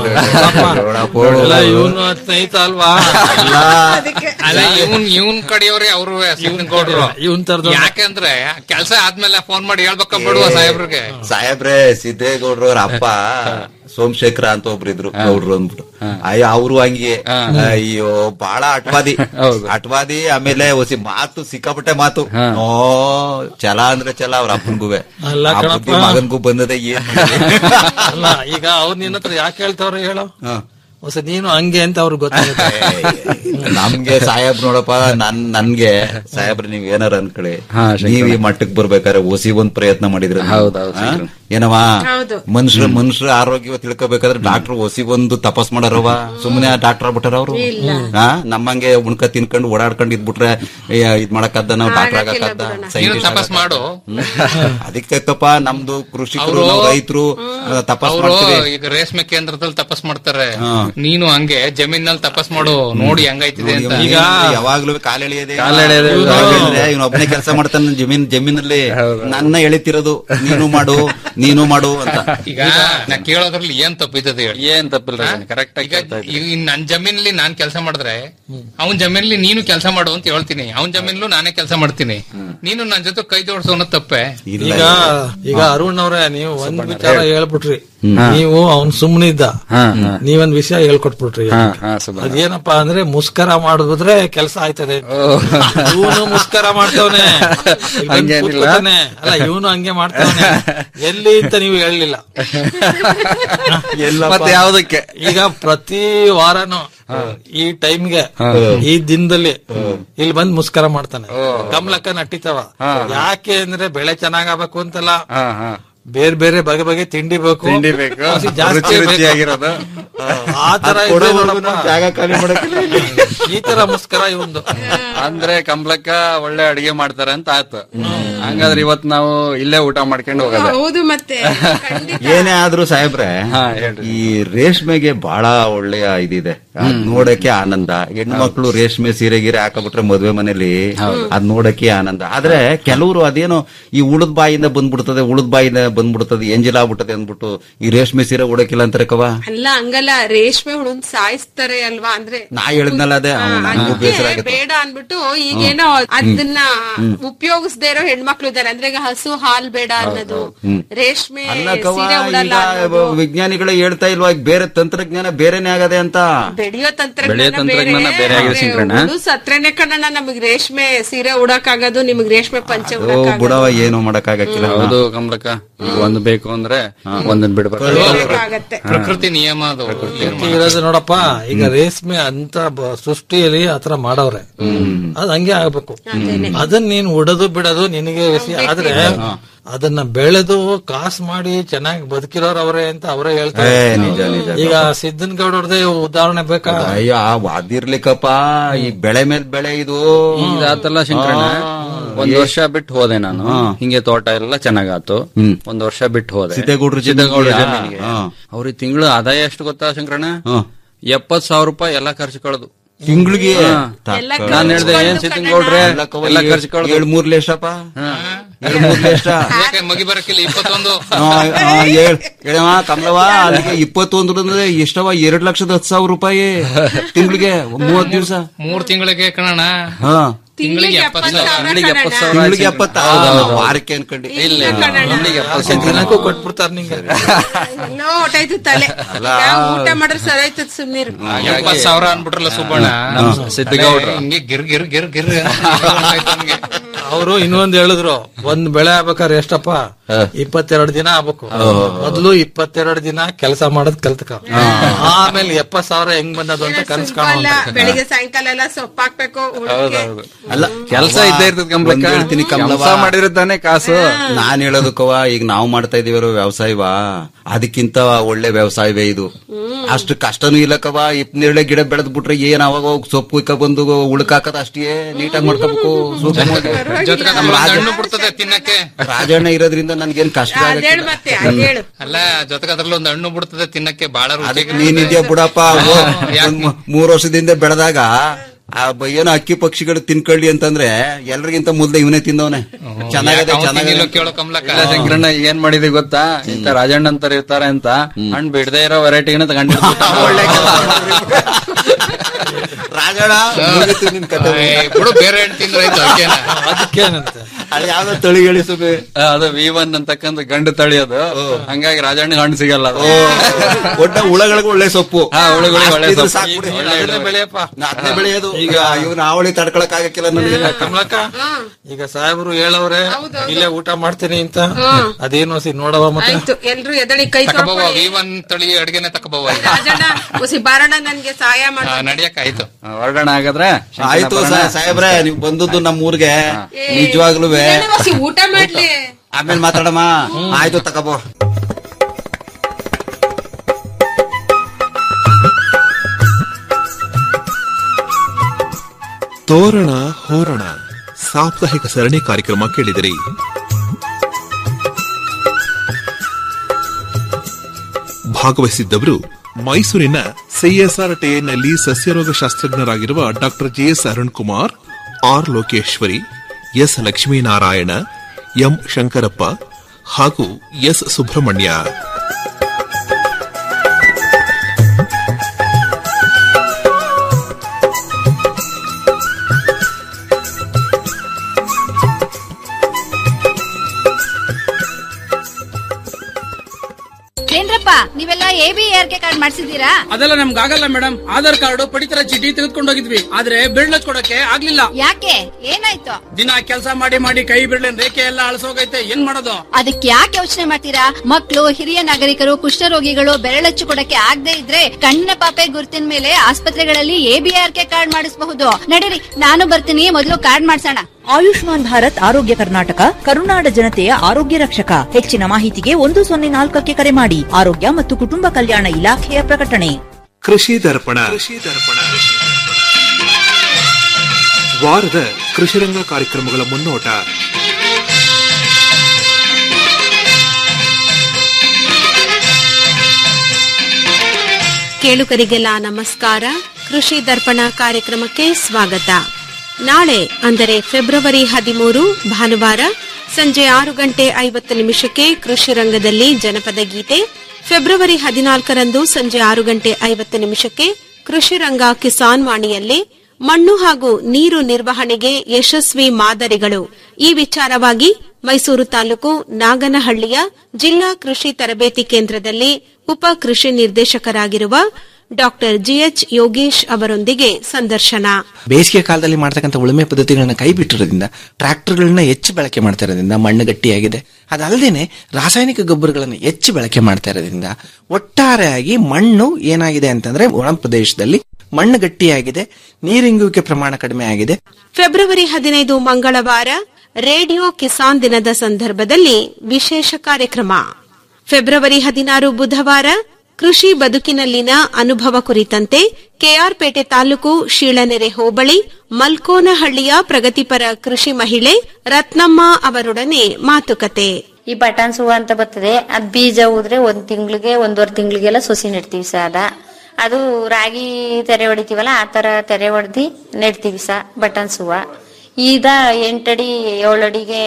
ಇವನು ಸ್ನೇಹಿತ ಅಲ್ವಾ ಅಲ್ಲ ಇವನ್ ಇವನ್ ಕಡೆಯವ್ರೆ ಅವರು ಸಿದ್ದಂಗೌಡ್ರು ಇವನ್ ತರದ ಯಾಕಂದ್ರೆ ಕೆಲಸ ಆದ್ಮೇಲೆ ಫೋನ್ ಮಾಡಿ ಹೇಳ್ಬೇಕ ಬಿಡುವ ಸಾಹೇಬ್ರಿಗೆ ಸಾಹೇಬ್ರೆ ಸಿದ್ದೇಗೌಡ್ರು ಅವ್ರ ಅಪ್ಪ ಸೋಮಶೇಖರ ಅಂತ ಒಬ್ರು ಇದ್ರು ಗೌಡ್ರು ಅಂದ್ಬಿಟ್ಟು ಅಯ್ಯೋ ಅವರು ಹಂಗೆ ಅಯ್ಯೋ ಬಹಳ ಅಟ್ವಾದಿ ಅಟ್ವಾದಿ ಆಮೇಲೆ ಒಸಿ ಮಾತು ಸಿಕ್ಕಾಪಟ್ಟೆ ಮಾತು ಓ ಛಲ ಅಂದ್ರೆ ಛಲ ಅವ್ರ ಅಪ್ಪನ್ಗುವೆ ಅಲ್ಲ ಆ ಕಣಪ್ಪ. ಬುದ್ಧಿ ಮಗನ್ಗೂ ಬಂದದೆ ಏನ್ ಅಲ್ಲ ಈಗ ಅವ್ರು ನಿನ್ನ ಹತ್ರ ಯಾಕೆ ಹೇಳ್ತಾವ್ರೆ ಹೇಳು ಹೊಸ ನೀನು ಹಂಗೆ ಅಂತ ಅವ್ರಿಗೆ ಗೊತ್ತಾಗುತ್ತೆ ನಮ್ಗೆ ಸಾಹೇಬ್ ನೋಡಪ್ಪ ನನ್ ನನ್ಗೆ ಸಾಹೇಬ್ರ ನೀವ್ ಏನಾರ ಅನ್ಕೊಳ್ಳಿ ಹಾ, ಶಂಕರಣ್ಣ. ನೀವ್ ಈ ಮಟ್ಟಕ್ ಬರ್ಬೇಕಾದ್ರೆ ಒಸಿ ಒಂದ್ ಪ್ರಯತ್ನ ಮಾಡಿದ್ರೆ ನೀವು. ಹೌದೌದು, ಹಾ? ಶಂಕರಣ್ಣ. ಏನವ ಹೌದು. ಮನುಷ್ರ ಮನುಷ್ರ ಆರೋಗ್ಯ ತಿಳ್ಕೊಬೇಕಾದ್ರೆ ಡಾಕ್ಟರ್ ಒಸಿ ಒಂದು ತಪಾಸ್ ಮಾಡಾರವ ಸುಮ್ಮನೆ ಡಾಕ್ಟರ್ ಆಗ್ಬಿಟ್ಟಾರ ಅವರು ಹಾ ನಮ್ಮಂಗೆ ಉಣ್ಕ ತಿನ್ಕೊಂಡು ಓಡಾಡ್ಕೊಂಡು ಇದ್ಬಿಟ್ರೆ ಏ, ಇದ್ ಮಾಡಕ್ಕದ್ದ ನಾವು ಡಾಕ್ಟರ್ ಆಗಕ್ಕದ್ದ ನೀನು scientist ತಪಾಸ್ ಮಾಡು ಆಗಕ್ಕದ್ದ? ಅದಕ್ಕೆ ತಪ್ಪ ನಮ್ದು ಕೃಷಿಕರು ಅವ್ರು- ನಾವು ರೈತರು ತಪಾಸ್ ಅವರು ಮಾಡ್ತೀವಿ ಈಗ ರೇಷ್ಮೆ ಕೇಂದ್ರದಲ್ಲಿ ತಪಾಸ್ ಮಾಡ್ತಾರೆ ಹಾ. ನೀನು ಹಂಗೆ ಜಮೀನಲ್ಲಿ ತಪಾಸ್ ಮಾಡು ನೋಡಿ ಹೆಂಗೈತಿದೆ ಅಂತ ಈಗ ಯಾವಾಗ್ಲೂ ಕಾಲೆಳೆಯದೆ ಕಾಲೆಳೆಯೋದೇ ಇಲ್ಲ. ಇವನು ಒಬ್ಬನೇ ಕೆಲಸ ಮಾಡ್ತಾನೆ ಜಮೀನ್ ಜಮೀನಲ್ಲಿ ನನ್ನ ಎಳಿತಿರೋದು ನೀನು ಮಾಡು ನೀನು ಮಾಡು ಅಂತ ಈಗ ನಾ ಕೇಳೋದ್ರಲ್ಲಿ ಏನ್ ತಪ್ಪಿದ್ದದೆ ಹೇಳಿ ಏನ್ ತಪ್ಪಿಲ್ಲ ಕರೆಕ್ಟ್ ಈಗ ಈಗ ನನ್ ಜಮೀನಲ್ಲಿ ನಾನ್ ಕೆಲಸ ಮಾಡಿದ್ರೆ ಅವನ್ ಜಮೀನಲ್ಲಿ ನೀನು ಕೆಲಸ ಮಾಡು ಅಂತ ಹೇಳ್ತೀನಿ ಅವನ್ ಜಮೀನ್ಲು ನಾನೇ ಕೆಲಸ ಮಾಡ್ತೀನಿ ನೀನು ನನ್ ಜೊತೆ ಕೈ ಜೋಡಿಸೋ ಅನ್ನೋದು ತಪ್ಪೆ ಈಗ ಈಗ ಅರುಣ್ ಅವ್ರೆ ನೀವು ಒಂದ್ ವಿಚಾರ ಹೇಳ್ಬಿಟ್ರಿ ನೀವು ಅವ್ನ್ ಸುಮ್ನಿದ್ದ ನೀವೊಂದ್ ವಿಷಯ ಹೇಳ್ಕೊಟ್ಬಿಟ್ರಿ ಅದೇನಪ್ಪಾ ಅಂದ್ರೆ ಮುಸ್ಕರ ಮಾಡಿದ್ರೆ ಕೆಲಸ ಆಯ್ತದೆ ಇವನು ಮುಸ್ಕರ ಮಾಡ್ತವನೆ ಹಂಗೇನಿಲ್ಲ. ಅಲ್ಲ ಇವನು ಹಂಗೆ ಮಾಡ್ತವನೆ ಎಲ್ಲಿ ಅಂತ ನೀವು ಹೇಳಲಿಲ್ಲ ಮತ್ತೆ ಯಾವ್ದಕ್ಕೆ ಈಗ ಪ್ರತಿ ವಾರನು ಈ ಟೈಮ್ಗೆ ಈ ದಿನದಲ್ಲಿ ಇಲ್ಲಿ ಬಂದ್ ಮುಸ್ಕರ ಮಾಡ್ತಾನೆ ಕಮಲಕ್ಕ ನಟ್ಟಿತವ ಯಾಕೆ ಅಂದ್ರೆ ಬೆಳೆ ಚೆನ್ನಾಗಾಗಬೇಕು ಅಂತಲ್ಲ ಬೇರೆ ಬೇರೆ ಬಗೆ ಬಗೆ ತಿಂಡಿ ಬೇಕು ತಿಂಡಿ ಬೇಕು ಹಸಿ ಜಾಸ್ತಿ ರುಚಿ ಬೇಕು. ರುಚಿಯಾಗಿರೋದು ಆ ತರ ಅದ್ ಇದೆ ಕೊಡೋವರ್ಗು ನೋಡಪ್ಪ. ಜಾಗ ಖಾಲಿ ಮಾಡಕ್ಕಿಲ್ಲ ಇಲ್ಲಿ. ಈ ತರ ಮುಸ್ಕರ ಇವಂದು ಅಂದ್ರೆ ಕಂಬ್ಲಕ್ಕ ಒಳ್ಳೆ ಅಡಿಗೆ ಮಾಡ್ತಾರೆ ಅಂತ ಆಯ್ತು ಹಂಗಾದ್ರೆ ಇವತ್ ನಾವು ಇಲ್ಲೇ ಊಟ ಮಾಡ್ಕೊಂಡು ಹೋಗೋದ ಹೌದು ಮತ್ತೆ ಖಂಡಿತ. ಏನೇ ಆದ್ರೂ ಸಾಹೇಬ್ರೆ ಈ ರೇಷ್ಮೆಗೆ ಬಹಳ ಒಳ್ಳೆಯ ಇದಿದೆ ಅದ್ ನೋಡಕ್ಕೆ ಆನಂದ ಹೆಣ್ಮಕ್ಳು ರೇಷ್ಮೆ ಸೀರೆ ಗೀರೆ ಹಾಕಬಿಟ್ರೆ ಮದ್ವೆ ಮನೇಲಿ ಅದ್ ನೋಡಕ್ಕೆ ಆನಂದ ಆದ್ರೆ ಕೆಲವರು ಅದೇನೋ ಈ ಉಳದ್ ಬಾಯಿಂದ ಬಂದ್ಬಿಡ್ತದೆ ಉಳದ್ ಬಾಯಿಂದ ಬಂದ್ಬಿಡ್ತದೆ ಎಂಜಿಲ್ ಆಗ್ಬಿಟ್ಟದೆ ಅಂದ್ಬಿಟ್ಟು ಈ ರೇಷ್ಮೆ ಸೀರೆ ಉಡಕಿಲ್ಲ ಅಂತಾರೆ ಕವ ಅಲ್ಲ ಹಂಗಲ್ಲ ರೇಷ್ಮೆ ಹುಳುನ್ ಸಾಯಿಸ್ತಾರೆ ಅಲ್ವಾ ಅಂದ್ರೆ ನಾ ಹೇಳಿದ್ನಲ್ಲ ಅದೇ ಅವ್ನು ನನಗೂ ಬೇಸರ ಅದಕ್ಕೆ ಆಗಿತ್ತು ಬೇಡ ಅನ್ಬಿಟ್ಟು ಈಗೇನೋ ಅದನ್ನ ಉಪಯೋಗಿಸದೇ ಇರೋ ಹೆಣ್ಮಕ್ಳು ಇದಾರೆ ಅಂದ್ರೆ ಈಗ ಹಸು ಹಾಲ್ ಬೇಡ ಅನ್ನೋದು ಹ್ಮ್. ರೇಷ್ಮೆ ಅಲ್ಲ ಕವ ಸೀರೆ ಉಡಲ್ಲ ಈಗ ಅನ್ನೋದು. ವಿಜ್ಞಾನಿಗಳೇ ಹೇಳ್ತಾ ಇಲ್ವಾ ಈಗ ಬೇರೆ ತಂತ್ರಜ್ಞಾನ ಬೇರೆನೇ ಆಗದೆ ಅಂತ ಬೆಳೆಯೋ ತಂತ್ರಜ್ಞಾನ ಬೆಳೆಯೋ ತಂತ್ರಜ್ಞಾನ ಬೇರೆ ಆಗಿದೆ ಶಂಕರಣ್ಣ. ಹುಳು ಸತ್ರೇನೆ ಕಣ್ಣಣ್ಣ ನಮಗ್ ರೇಷ್ಮೆ ಸೀರೆ ಉಡಕ್ಕಾಗೋದು ನಿಮಗ್ ರೇಷ್ಮೆ ಪಂಚೆ ಓ ಉಡಕ್ಕಾಗೋದು ಬುಡವ ಏನು ಮಾಡಕ್ಕಾಗಕ್ಕಿಲ್ಲ ಹೌದು ಕಮಲಕ್ಕ ಈಗ ಒಂದ್ ಬೇಕು ಅಂದ್ರೆ ಒಂದನ್ ಬಿಡ್ಬೇಕು ಆಗತ್ತೆ ಪ್ರಕೃತಿ ನಿಯಮ ಅದು ಪ್ರಕೃತಿ ಇರೋದು ನೋಡಪ್ಪ ಈಗ ರೇಷ್ಮೆ ಅಂತ ಬ- ಸೃಷ್ಟಿಯಲ್ಲಿ ಆತರ ಮಾಡವ್ರೆ ಅದ್ ಹಂಗೆ ಆಗ್ಬೇಕು ಅದನ್ನ ನೀನ್ ಉಡೋದು ಬಿಡೋದು ನಿನಗೆ ವಿಷಯ ಆದ್ರೆ ಅದನ್ನ ಬೆಳೆದು ಕಾಸ್ ಮಾಡಿ ಚೆನ್ನಾಗಿ ಬದುಕಿರೋರ್ ಅವರೇ ಅಂತ ಅವರೇ ಹೇಳ್ತಾರೆ ಏ, ನಿಜ, ನಿಜ. ಈಗ ಸಿದ್ದನ್ ಗೌಡರ್ದೇ ಉದಾಹರಣೆ ಬೇಕಾ ಅಯ್ಯೋ ಅದಿರ್ಲಿಕ್ಕಪ್ಪ ಈ ಬೆಳೆ ಮೇಲ್ ಬೆಳೆ ಇದು ಇದಾತಲ್ಲ ಶಂಕರಣ್ಣ ಒಂದ್ ವರ್ಷ ಬಿಟ್ಟು ಹೋದೆ ನಾನು ಹಿಂಗೆ ತೋಟ ಎಲ್ಲ ಚೆನ್ನಾಗಾತು ಒಂದ್ ವರ್ಷ ಬಿಟ್ಟು ಹೋದೆ ಸಿದ್ದೇಗೌಡ್ರ ಸಿದ್ದೇಗೌಡ್ರ ಜಮೀನಿಗೆ? ಜಮೀನಿಗೆ ಹಾ. ಅವ್ರಿಗೆ ತಿಂಗಳು ಆದಾಯ ಎಷ್ಟು ಗೊತ್ತಾ ಶಂಕರಣ್ಣ ಎಪ್ಪತ್ ಸಾವಿರ ರೂಪಾಯಿ ಎಲ್ಲಾ ಖರ್ಚು ಕಳೆದು ತಿಂಗಳಿಗೆ ನಾನ್ ಹೇಳ್ದೆ ಏನ್ ಸಿದ್ದಗೌಡ್ರೆ ಎಲ್ಲ ಖರ್ಚು ಕಳೆದು ಏಳ್ ಮೂರ್ ಲೇಷಪ್ಪ ಏಳ್ ಮೂರ್ ಲೇಷ ಯಾಕೆ ಮಗಿ ಬರಕ್ಕಿಲ್ಲ ಇಪ್ಪತ್ತೊಂದು ಹೇಳವ ಕಮಲವ ಅಲ್ಲಿಗೆ ಇಪ್ಪತ್ತೊಂದು ಅಂದ್ರೆ ಎಷ್ಟವ ಎರಡ್ ಲಕ್ಷದ ಹತ್ತು ಸಾವಿರ ರೂಪಾಯಿ ತಿಂಗಳಿಗೆ ಮೂವತ್ ದಿವ್ಸ ಮೂರ್ ತಿಂಗಳಿಗೆ ಕಣಣ ಹಾ ತಿಂಗಳಿಗೆ ಎಪ್ಪತ್ತು ಸಾವಿರ ತಿಂಗಳಿಗೆ ಎಪ್ಪತ್ತು ಸಾವಿರ ತಿಂಗಳಿಗೆ ಎಪ್ಪತ್ತ ವಾರಕ್ಕೆ ಅನ್ಕೊಂಡಿ ಇಲ್ಲ ತಿಂಗಳಿಗೆ ಎಪ್ಪತ್ತು ಸಾವಿರ ದಿನಕ್ಕೂ ಕೊಟ್ಬಿಡ್ತಾರ ನಿಂಗೆ ಎಲ್ಲೋ ಹೊಟ್ಟಾಯ್ತು ತಲೆ ಈಗ ಊಟ ಮಾಡಿದ್ರೆ ಸರಿ ಆಯ್ತದ ಸುಮ್ನಿರು ಎಪ್ಪತ್ ಸಾವಿರ ಅನ್ಬಿಟ್ರಲ್ಲ ಸುಬ್ಬಣ್ಣ ಸಿದ್ದಗೌಡ್ರು. ಹಿಂಗೆ ಗಿರ್ ಗಿರ್ ಗಿರ್ ಗಿರ್ ಅವರು ಇನ್ನೊಂದ್ ಹೇಳಿದ್ರು ಒಂದ್ ಬೆಳೆ ಆಗ್ಬೇಕಾದ್ರೆ ಎಷ್ಟಪ್ಪ ಇಪ್ಪತ್ತೆರಡು ದಿನ ಆಗ್ಬೇಕು ಮೊದ್ಲು ಇಪ್ಪತ್ತೆರಡು ದಿನ ಕೆಲಸ ಮಾಡೋದ್ ಕಲ್ತ್ಕ ಆಮೇಲೆ ಎಪ್ಪತ್ ಸಾವಿರ ಹೆಂಗ್ ಬಂದದು ಅಂತ ಕನ್ಸ್ ಅಲ್ಲ ಕಾಣೋ ಬೆಳಿಗ್ಗೆ ಸಾಯಂಕಾಲ ಎಲ್ಲ ಸೊಪ್ಪು ಹಾಕ್ಬೇಕು ಹುಡುಗಿ ಅಲ್ಲ ಕೆಲ್ಸ ಇದ್ದೇ ಇರ್ತದೆ ಕಮಲಕ್ಕ. ಒಂದ್ ಹೇಳ್ತೀನಿ ಕಮಲವ್ವ. ಕೆಲ್ಸ ಮಾಡಿದ್ರೆ ತಾನೇ ಕಾಸು. ನಾನ್ ಹೇಳೋದಕ್ಕವ ಈಗ ನಾವು ಮಾಡ್ತಾ ಇದೀವರೋ ವ್ಯವಸಾಯವಾ ಅದಕ್ಕಿಂತ ಒಳ್ಳೆ ವ್ಯವಸಾಯವೇ ಇದು ಅಷ್ಟು ಕಷ್ಟನೂ ಇಲ್ಲಕವ ಇಪ್ಪನೇಳೆ ಗಿಡ ಬೆಳೆದ್ ಬಿಟ್ರೆ ಏನ್ ಅವಾಗ ಹೋಗ್ ಸೊಪ್ಪು ಕುಯ್ಕ ಬಂದು ಉಳ್ಕಾಕದ ಅಷ್ಟೇ ನೀಟಾಗಿ ಮಾಡ್ಕೋಬೇಕು ಸೂಕ್ಷ್ಮವಾಗಿ. ಜೊತೆಗೆ ನಮ್ಮ ಒಂದು ರಾಜ- ಹಣ್ಣು ಬಿಡ್ತದೆ ತಿನ್ನಕ್ಕೆ ರಾಜಣ್ಣ ಇರೋದ್ರಿಂದ ನನ್ಗೇನ್ ಕಷ್ಟ ಅದೇಳ್ ಮತ್ತೆ ಅದೇಳು ಅಲ್ಲ ಜೊತೆಗೆ ಅದ್ರಲ್ಲಿ ಒಂದು ಹಣ್ಣು ಬಿಡ್ತದೆ ತಿನ್ನಕ್ಕೆ ಬಹಳ ರುಚಿ ನೀನಿದ್ಯಾ ಬಿಡಪ್ಪ ಓ, ಒಂದ್ ಮೂ- ಮೂರ್ ವರ್ಷದಿಂದ ಬೆಳೆದಾಗ ಆ ಬ- ಏನೋ ಅಕ್ಕಿ ಪಕ್ಷಿಗಳು ತಿನ್ಕೊಳ್ಳಿ ಅಂತಂದ್ರೆ ಎಲ್ರಿಗಿಂತ ಮೊದ್ಲು ಇವನೇ ತಿಂದವನೆ ಚೆನ್ನಾಗದೆ ಚೆನ್ನಾಗಿದೆ ಕೇಳೋ ಕಮಲಕ್ಕ ಇಲ್ಲ ಶಂಕರಣ್ಣ ಏನ್ ಮಾಡಿದ್ವಿ ಗೊತ್ತಾ ಇಂತ ರಾಜಣ್ಣ ಅಂತಾರೆ ಇರ್ತಾರೆ ಅಂತ ಹಣ್ಣು ಬಿಡದೆ ಇರೋ ವೆರೈಟಿನ ರಾಜಣ್ಣ ಮುಗೀತು ನಿನ್ ಕತೆ ಬಿಡು ಬೇರೆ ಹಣ್ಣು ತಿಂದ್ರೆ ಆಯ್ತು ಅದಕ್ಕೇನ ಅದಕ್ಕೇನಂತೆ ಅಲ್ಲಿ ಯಾವ್ದೋ ತಳಿ ಹೇಳಿಸುಬೆ ಅದು ವಿ ಒನ್ ಅಂತಕ್ಕಂಥ ಗಂಡು ತಳಿ ಅದು ಹಂಗಾಗಿ ರಾಜಣ್ಣ ಹಣ್ಣು ಸಿಗಲ್ಲ ಅದು ಒಟ್ಟ ಹುಳಗಳಿಗೆ ಒಳ್ಳೆ ಸೊಪ್ಪು ಹಾ, ಹುಳುಗಳಿಗೆ ಒಳ್ಳೆ ಅಷ್ಟಿದ್ರೆ ಸೊಪ್ಪು. ಸಾಕು ಬಿಡಿ. ಒಳ್ಳೆ ಅದನ್ನೇ ಇಳುವರಿ. ಬೆಳೆಯಪ್ಪ ಅದನ್ನೇ ಬೆಳೆಯೋದು ಈಗ ಇವನ್ ಆವಳಿ ತಡ್ಕೊಳಕ್ ಆಗಕ್ಕಿಲ್ಲ ನನಗೆ ಕಮಲಕ್ಕ ಈಗ ಸಾಹೇಬರು ಹೇಳವ್ರೆ ಇಲ್ಲೇ ಊಟ ಮಾಡ್ತೀನಿ ಅಂತ ಅದೇನು ಸಿ ನೋಡವ ಮತ್ತೆ ಆಯ್ತು ಎಲ್ರು ಎದಳಿ ಕೈ ತಕಬವ ತೊಳ್ಕೊಳ್ಳಿ. ವಿ ಒನ್ ತಳಿ ಅಡ್ಗೆನೆ ತಕಬವ ರಾಜಣ್ಣ ಉಸಿ ಬಾರಣ್ಣ ನನ್ಗೆ ಸಹಾಯ ಮಾಡ ನಡಿಯಕ್ ಆಯ್ತು ಹೊರಡೋಣ ಹಾಗಾದ್ರೆ ಆಯ್ತು ಸಾ- ಸಾಹೇಬ್ರೆ ನೀವು ಬಂದದ್ದು ನಮ್ಮ ಊರಿಗೆ ನಿಜವಾಗ್ಲೂ ಉಸಿ ಊಟ ಮಾಡ್ಲಿ ಆಮೇಲೆ ಮಾತಾಡಮ್ಮ ಆಯ್ತು ತಕಬೋ ತೋರಣ ಹೋರಣ ಸಾಪ್ತಾಹಿಕ ಸರಣಿ ಕಾರ್ಯಕ್ರಮ ಕೇಳಿದಿರಿ ಭಾಗವಹಿಸಿದ್ದವರು ಮೈಸೂರಿನ ಸಿಎಸ್ಆರ್ ನಲ್ಲಿ ಸಸ್ಯರೋಗ ಶಾಸ್ತ್ರಜ್ಞರಾಗಿರುವ doctor GS Arun Kumar R Lokeshwari S Lakshminarayana M Shankarappa ಹಾಗೂ ಎಸ್ ಸುಬ್ರಹ್ಮಣ್ಯ ಏನ್ರಪ್ಪ ನೀವೆಲ್ಲ A B R K card ಮಾಡ್ಸಿದ್ದೀರಾ ಅದೆಲ್ಲ ನಮ್ಗೆ ಆಗಲ್ಲ ಮೇಡಮ್ ಆಧಾರ್ ಕಾರ್ಡ್ ಪಡಿತರ ಚೀಟಿ ತೆಗೆದುಕೊಂಡು ಹೋಗಿದ್ವಿ ಆದ್ರೆ ಬಿರ್ಳ ಕೊಡಕ್ಕೆ ಆಗ್ಲಿಲ್ಲ ಯಾಕೆ ಏನಾಯ್ತು ದಿನ ಕೆಲಸ ಮಾಡಿ ಮಾಡಿ ಕೈ ಬಿಡ್ಲೇನ್ ರೇಖೆ ಎಲ್ಲ ಅಳಸೋಗೈತೆ ಏನ್ ಮಾಡೋದು ಅದಕ್ಕೆ ಯಾಕೆ ಯೋಚನೆ ಮಾಡ್ತೀರಾ ಮಕ್ಕಳು ಹಿರಿಯ ನಾಗರಿಕರು ಕುಷ್ಠರೋಗಿಗಳು ಬೆರಳಚ್ಚು ಕೊಡಕ್ಕೆ ಆಗದೆ ಇದ್ರೆ ಕಣ್ಣಿನ ಪಾಪೆ ಗುರುತಿನ ಮೇಲೆ ಆಸ್ಪತ್ರೆಗಳಲ್ಲಿ A B R K card ಮಾಡಿಸಬಹುದು ನಡೀರಿ ನಾನು ಬರ್ತೀನಿ ಮೊದಲು ಕಾರ್ಡ್ ಮಾಡ್ಸೋಣ ಆಯುಷ್ಮಾನ್ ಭಾರತ್ ಆರೋಗ್ಯ ಕರ್ನಾಟಕ ಕರುನಾಡ ಜನತೆಯ ಆರೋಗ್ಯ ರಕ್ಷಕ ಹೆಚ್ಚಿನ ಮಾಹಿತಿಗೆ ಒಂದು ಸೊನ್ನೆ ನಾಲ್ಕಕ್ಕೆ ಕರೆ ಮಾಡಿ ಆರೋಗ್ಯ ಮತ್ತು ಕುಟುಂಬ ಕಲ್ಯಾಣ ಇಲಾಖೆಯ ಪ್ರಕಟಣೆ ಕೃಷಿ ದರ್ಪಣ ಕೃಷಿ ದರ್ಪಣ ವಾರದ ಕೃಷಿರಂಗ ಕಾರ್ಯಕ್ರಮಗಳ ಮುನ್ನೋಟ ಕೇಳುಗರಿಗೆಲ್ಲ ನಮಸ್ಕಾರ ಕೃಷಿ ದರ್ಪಣ ಕಾರ್ಯಕ್ರಮಕ್ಕೆ ಸ್ವಾಗತ ನಾಳೆ ಅಂದರೆ ಫೆಬ್ರವರಿ ಹದಿಮೂರು ಭಾನುವಾರ ಸಂಜೆ ಆರು ಗಂಟೆ ಐವತ್ತು ನಿಮಿಷಕ್ಕೆ ಕೃಷಿ ರಂಗದಲ್ಲಿ ಜನಪದ ಗೀತೆ ಫೆಬ್ರವರಿ ಹದಿನಾಲ್ಕರಂದು ಸಂಜೆ ಆರು ಗಂಟೆ ಐವತ್ತು ನಿಮಿಷಕ್ಕೆ ಕೃಷಿ ರಂಗ ಕಿಸಾನ್ ವಾಣಿಯಲ್ಲಿ ಮಣ್ಣು ಹಾಗೂ ನೀರು ನಿರ್ವಹಣೆಗೆ ಯಶಸ್ವಿ ಮಾದರಿಗಳು ಈ ವಿಚಾರವಾಗಿ ಮೈಸೂರು ತಾಲೂಕು ನಾಗನಹಳ್ಳಿಯ ಜಿಲ್ಲಾ ಕೃಷಿ ತರಬೇತಿ ಕೇಂದ್ರದಲ್ಲಿ ಉಪ ಕೃಷಿ ನಿರ್ದೇಶಕರಾಗಿರುವ ಡಾಕ್ಟರ್ ಜಿಎಚ್ ಯೋಗೇಶ್ ಅವರೊಂದಿಗೆ ಸಂದರ್ಶನ ಬೇಸಿಗೆ ಕಾಲದಲ್ಲಿ ಮಾಡ್ತಕ್ಕಂಥ ಉಳುಮೆ ಪದ್ಧತಿಗಳನ್ನ ಕೈ ಬಿಟ್ಟಿರೋದ್ರಿಂದ ಟ್ರಾಕ್ಟರ್ಗಳನ್ನ ಹೆಚ್ಚು ಬಳಕೆ ಮಾಡ್ತಾ ಇರೋದ್ರಿಂದ ಮಣ್ಣು ಗಟ್ಟಿಯಾಗಿದೆ ಅದಲ್ಲದೇನೆ ರಾಸಾಯನಿಕ ಗೊಬ್ಬರಗಳನ್ನು ಹೆಚ್ಚು ಬಳಕೆ ಮಾಡ್ತಾ ಇರೋದ್ರಿಂದ ಒಟ್ಟಾರೆಯಾಗಿ ಮಣ್ಣು ಏನಾಗಿದೆ ಅಂತಂದ್ರೆ ಒಣ ಪ್ರದೇಶದಲ್ಲಿ ಮಣ್ಣು ಗಟ್ಟಿಯಾಗಿದೆ ನೀರಿಂಗುವಿಕೆ ಪ್ರಮಾಣ ಕಡಿಮೆ ಆಗಿದೆ ಫೆಬ್ರವರಿ ಹದಿನೈದು ಮಂಗಳವಾರ ರೇಡಿಯೋ ಕಿಸಾನ್ ದಿನದ ಸಂದರ್ಭದಲ್ಲಿ ವಿಶೇಷ ಕಾರ್ಯಕ್ರಮ ಫೆಬ್ರವರಿ ಹದಿನಾರು ಬುಧವಾರ ಕೃಷಿ ಬದುಕಿನಲ್ಲಿನ ಅನುಭವ ಕುರಿತಂತೆ ಕೆಆರ್ಪೇಟೆ ತಾಲೂಕು ಶೀಳನೆರೆ ಹೋಬಳಿ ಮಲ್ಕೋನಹಳ್ಳಿಯ ಪ್ರಗತಿಪರ ಕೃಷಿ ಮಹಿಳೆ ರತ್ನಮ್ಮ ಅವರೊಡನೆ ಮಾತುಕತೆ ಈ ಬಟಾನ್ಸ್ ಹೂವು ಅಂತ ಬರ್ತದೆ ಅದ್ ಬೀಜ ಊದ್ರೆ ಒಂದ್ ತಿಂಗಳಿಗೆ ಒಂದೂವರೆ ತಿಂಗಳಿಗೆಲ್ಲ ಸೊಸಿ ನೆಡ್ತೀವಿ ಸ ಅದ ಅದು ರಾಗಿ ತೆರೆ ಹೊಡಿತೀವಲ್ಲ ಆ ತರ ತೆರೆ ಹೊಡೆದಿ ನೆಡ್ತೀವಿ ಸ ಬಟನ್ಸ್ ಹೂವ ಈಗ ಎಂಟಡಿ ಏಳಡಿಗೆ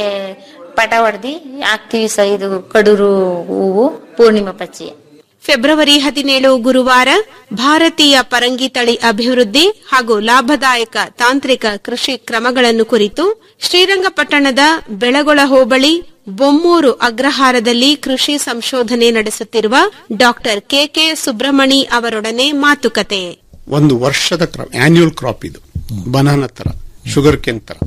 ಪಟ ಹೊಡೆದಿ ಹಾಕ್ತಿವಿ ಸ ಇದು ಕಡೂರು ಹೂವು ಪೂರ್ಣಿಮಾ ಪಚ್ಚಿ ಫೆಬ್ರವರಿ ಹದಿನೇಳು ಗುರುವಾರ ಭಾರತೀಯ ಪರಂಗಿ ತಳಿ ಅಭಿವೃದ್ಧಿ ಹಾಗೂ ಲಾಭದಾಯಕ ತಾಂತ್ರಿಕ ಕೃಷಿ ಕ್ರಮಗಳನ್ನು ಕುರಿತು ಶ್ರೀರಂಗಪಟ್ಟಣದ ಬೆಳಗೊಳ ಹೋಬಳಿ ಬೊಮ್ಮೂರು ಅಗ್ರಹಾರದಲ್ಲಿ ಕೃಷಿ ಸಂಶೋಧನೆ ನಡೆಸುತ್ತಿರುವ ಡಾಕ್ಟರ್ ಕೆಕೆ ಸುಬ್ರಮಣಿ ಅವರೊಡನೆ ಮಾತುಕತೆ ಒಂದು ವರ್ಷದ ಕ್ರಾಪ್ ಆನ್ಯುವಲ್ ಕ್ರಾಪ್ ಇದು ಬನಾನ ತರ ಶುಗರ್ ಕೇನ್ ತರ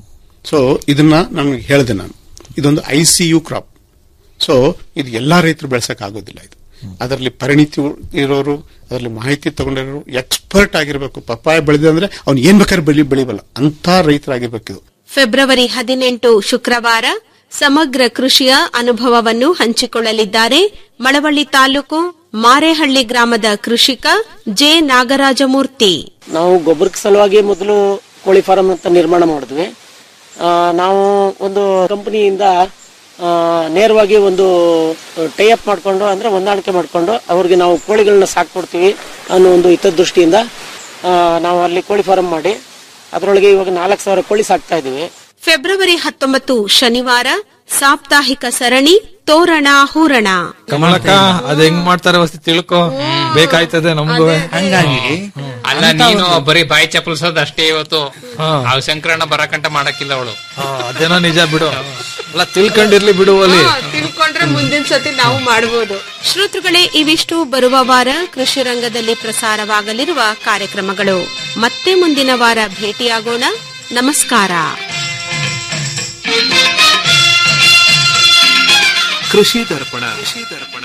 ಸೊ ಇದನ್ನ ನನಗೆ ಹೇಳಿದೆ ನಾನು ಇದೊಂದು I C U crop so ಇದು ಎಲ್ಲಾ ರೈತರು ಬೆಳೆಸಕ್ ಆಗೋದಿಲ್ಲ ಇದು ಅದರಲ್ಲಿ ಪರಿಣಿತಿ ಇರೋರು ಅದರಲ್ಲಿ ಮಾಹಿತಿ ತಗೊಂಡಿರೋರು ಎಕ್ಸ್ಪರ್ಟ್ ಆಗಿರ್ಬೇಕು ಪಪ್ಪಾಯ ಬೆಳೆದ ಅಂದ್ರೆ ಅವ್ನು ಏನ್ ಬೇಕಾದ್ರೆ ಬೆಳಿ ಬೆಳಿಬಲ್ಲ ಅಂತ ರೈತರಾಗಿರ್ಬೇಕು ಇದು ಫೆಬ್ರವರಿ ಹದಿನೆಂಟು ಶುಕ್ರವಾರ ಸಮಗ್ರ ಕೃಷಿಯ ಅನುಭವವನ್ನು ಹಂಚಿಕೊಳ್ಳಲಿದ್ದಾರೆ ಮಳವಳ್ಳಿ ತಾಲೂಕು ಮಾರೇಹಳ್ಳಿ ಗ್ರಾಮದ ಕೃಷಿಕ ಜೆ ನಾಗರಾಜಮೂರ್ತಿ ನಾವು ಗೊಬ್ಬರಕ್ಕೆ ಸಲುವಾಗಿ ಮೊದಲು ಕೋಳಿ ಫಾರಂ ಅಂತ ನಿರ್ಮಾಣ ಮಾಡಿದ್ವಿ ಆ, ನಾವು ಒಂದು ಕಂಪನಿಯಿಂದ ನೇರವಾಗಿ ಒಂದು ಟೈಅಪ್ ಮಾಡಿಕೊಂಡು ಅಂದ್ರೆ ಹೊಂದಾಣಿಕೆ ಮಾಡಿಕೊಂಡು ಅವ್ರಿಗೆ ನಾವು ಕೋಳಿಗಳನ್ನ ಸಾಕ್ಕೊಡ್ತೀವಿ ಅನ್ನೋ ಒಂದು ಹಿತದೃಷ್ಟಿಯಿಂದ ಆ, ನಾವು ಅಲ್ಲಿ ಕೋಳಿ ಫಾರಂ ಮಾಡಿ ಅದರೊಳಗೆ ಇವಾಗ ನಾಲ್ಕು ಸಾವಿರ ಕೋಳಿ ಸಾಕ್ತಾ ಇದೀವಿ ಫೆಬ್ರವರಿ ಹತ್ತೊಂಬತ್ತು ಶನಿವಾರ ಸಾಪ್ತಾಹಿಕ ಸರಣಿ ತೋರಣ ಹೂರಣ ಕಮಲಕ್ಕ ಅದ್ ಹೆಂಗ್ ಮಾಡ್ತಾರೆ ವಸ್ತು ತಿಳ್ಕೊ ಬೇಕಾಯ್ತದೆ ನಮ್ಗೂ ಹಂಗಾಗಿ ಅಲ್ಲ ನೀನು ಬರೀ ಬಾಯಿ ಚಪ್ಪಲ್ಸೋದ್ ಅಷ್ಟೇ ಇವತ್ತು ಆ ಶಂಕರಣ್ಣ ಬರಕಂಟ ಮಾಡಕ್ಕಿಲ್ಲ ಅವಳು ಅದೇನೋ ನಿಜ ಬಿಡು ಅಲ್ಲ ತಿಳ್ಕೊಂಡಿರ್ಲಿ ಬಿಡು ಅಲ್ಲಿ ತಿಳ್ಕೊಂಡ್ರೆ ಮುಂದಿನ ಸತಿ ನಾವು ಮಾಡಬಹುದು ಶ್ರೋತೃಗಳೇ ಇವಿಷ್ಟು ಬರುವ ವಾರ ಕೃಷಿ ರಂಗದಲ್ಲಿ ಪ್ರಸಾರವಾಗಲಿರುವ ಕಾರ್ಯಕ್ರಮಗಳು ಮತ್ತೆ ಮುಂದಿನ ವಾರ ಭೇಟಿಯಾಗೋಣ ನಮಸ್ಕಾರ ಕೃಷಿ ದರ್ಪಣ ಕೃಷಿ ದರ್ಪಣ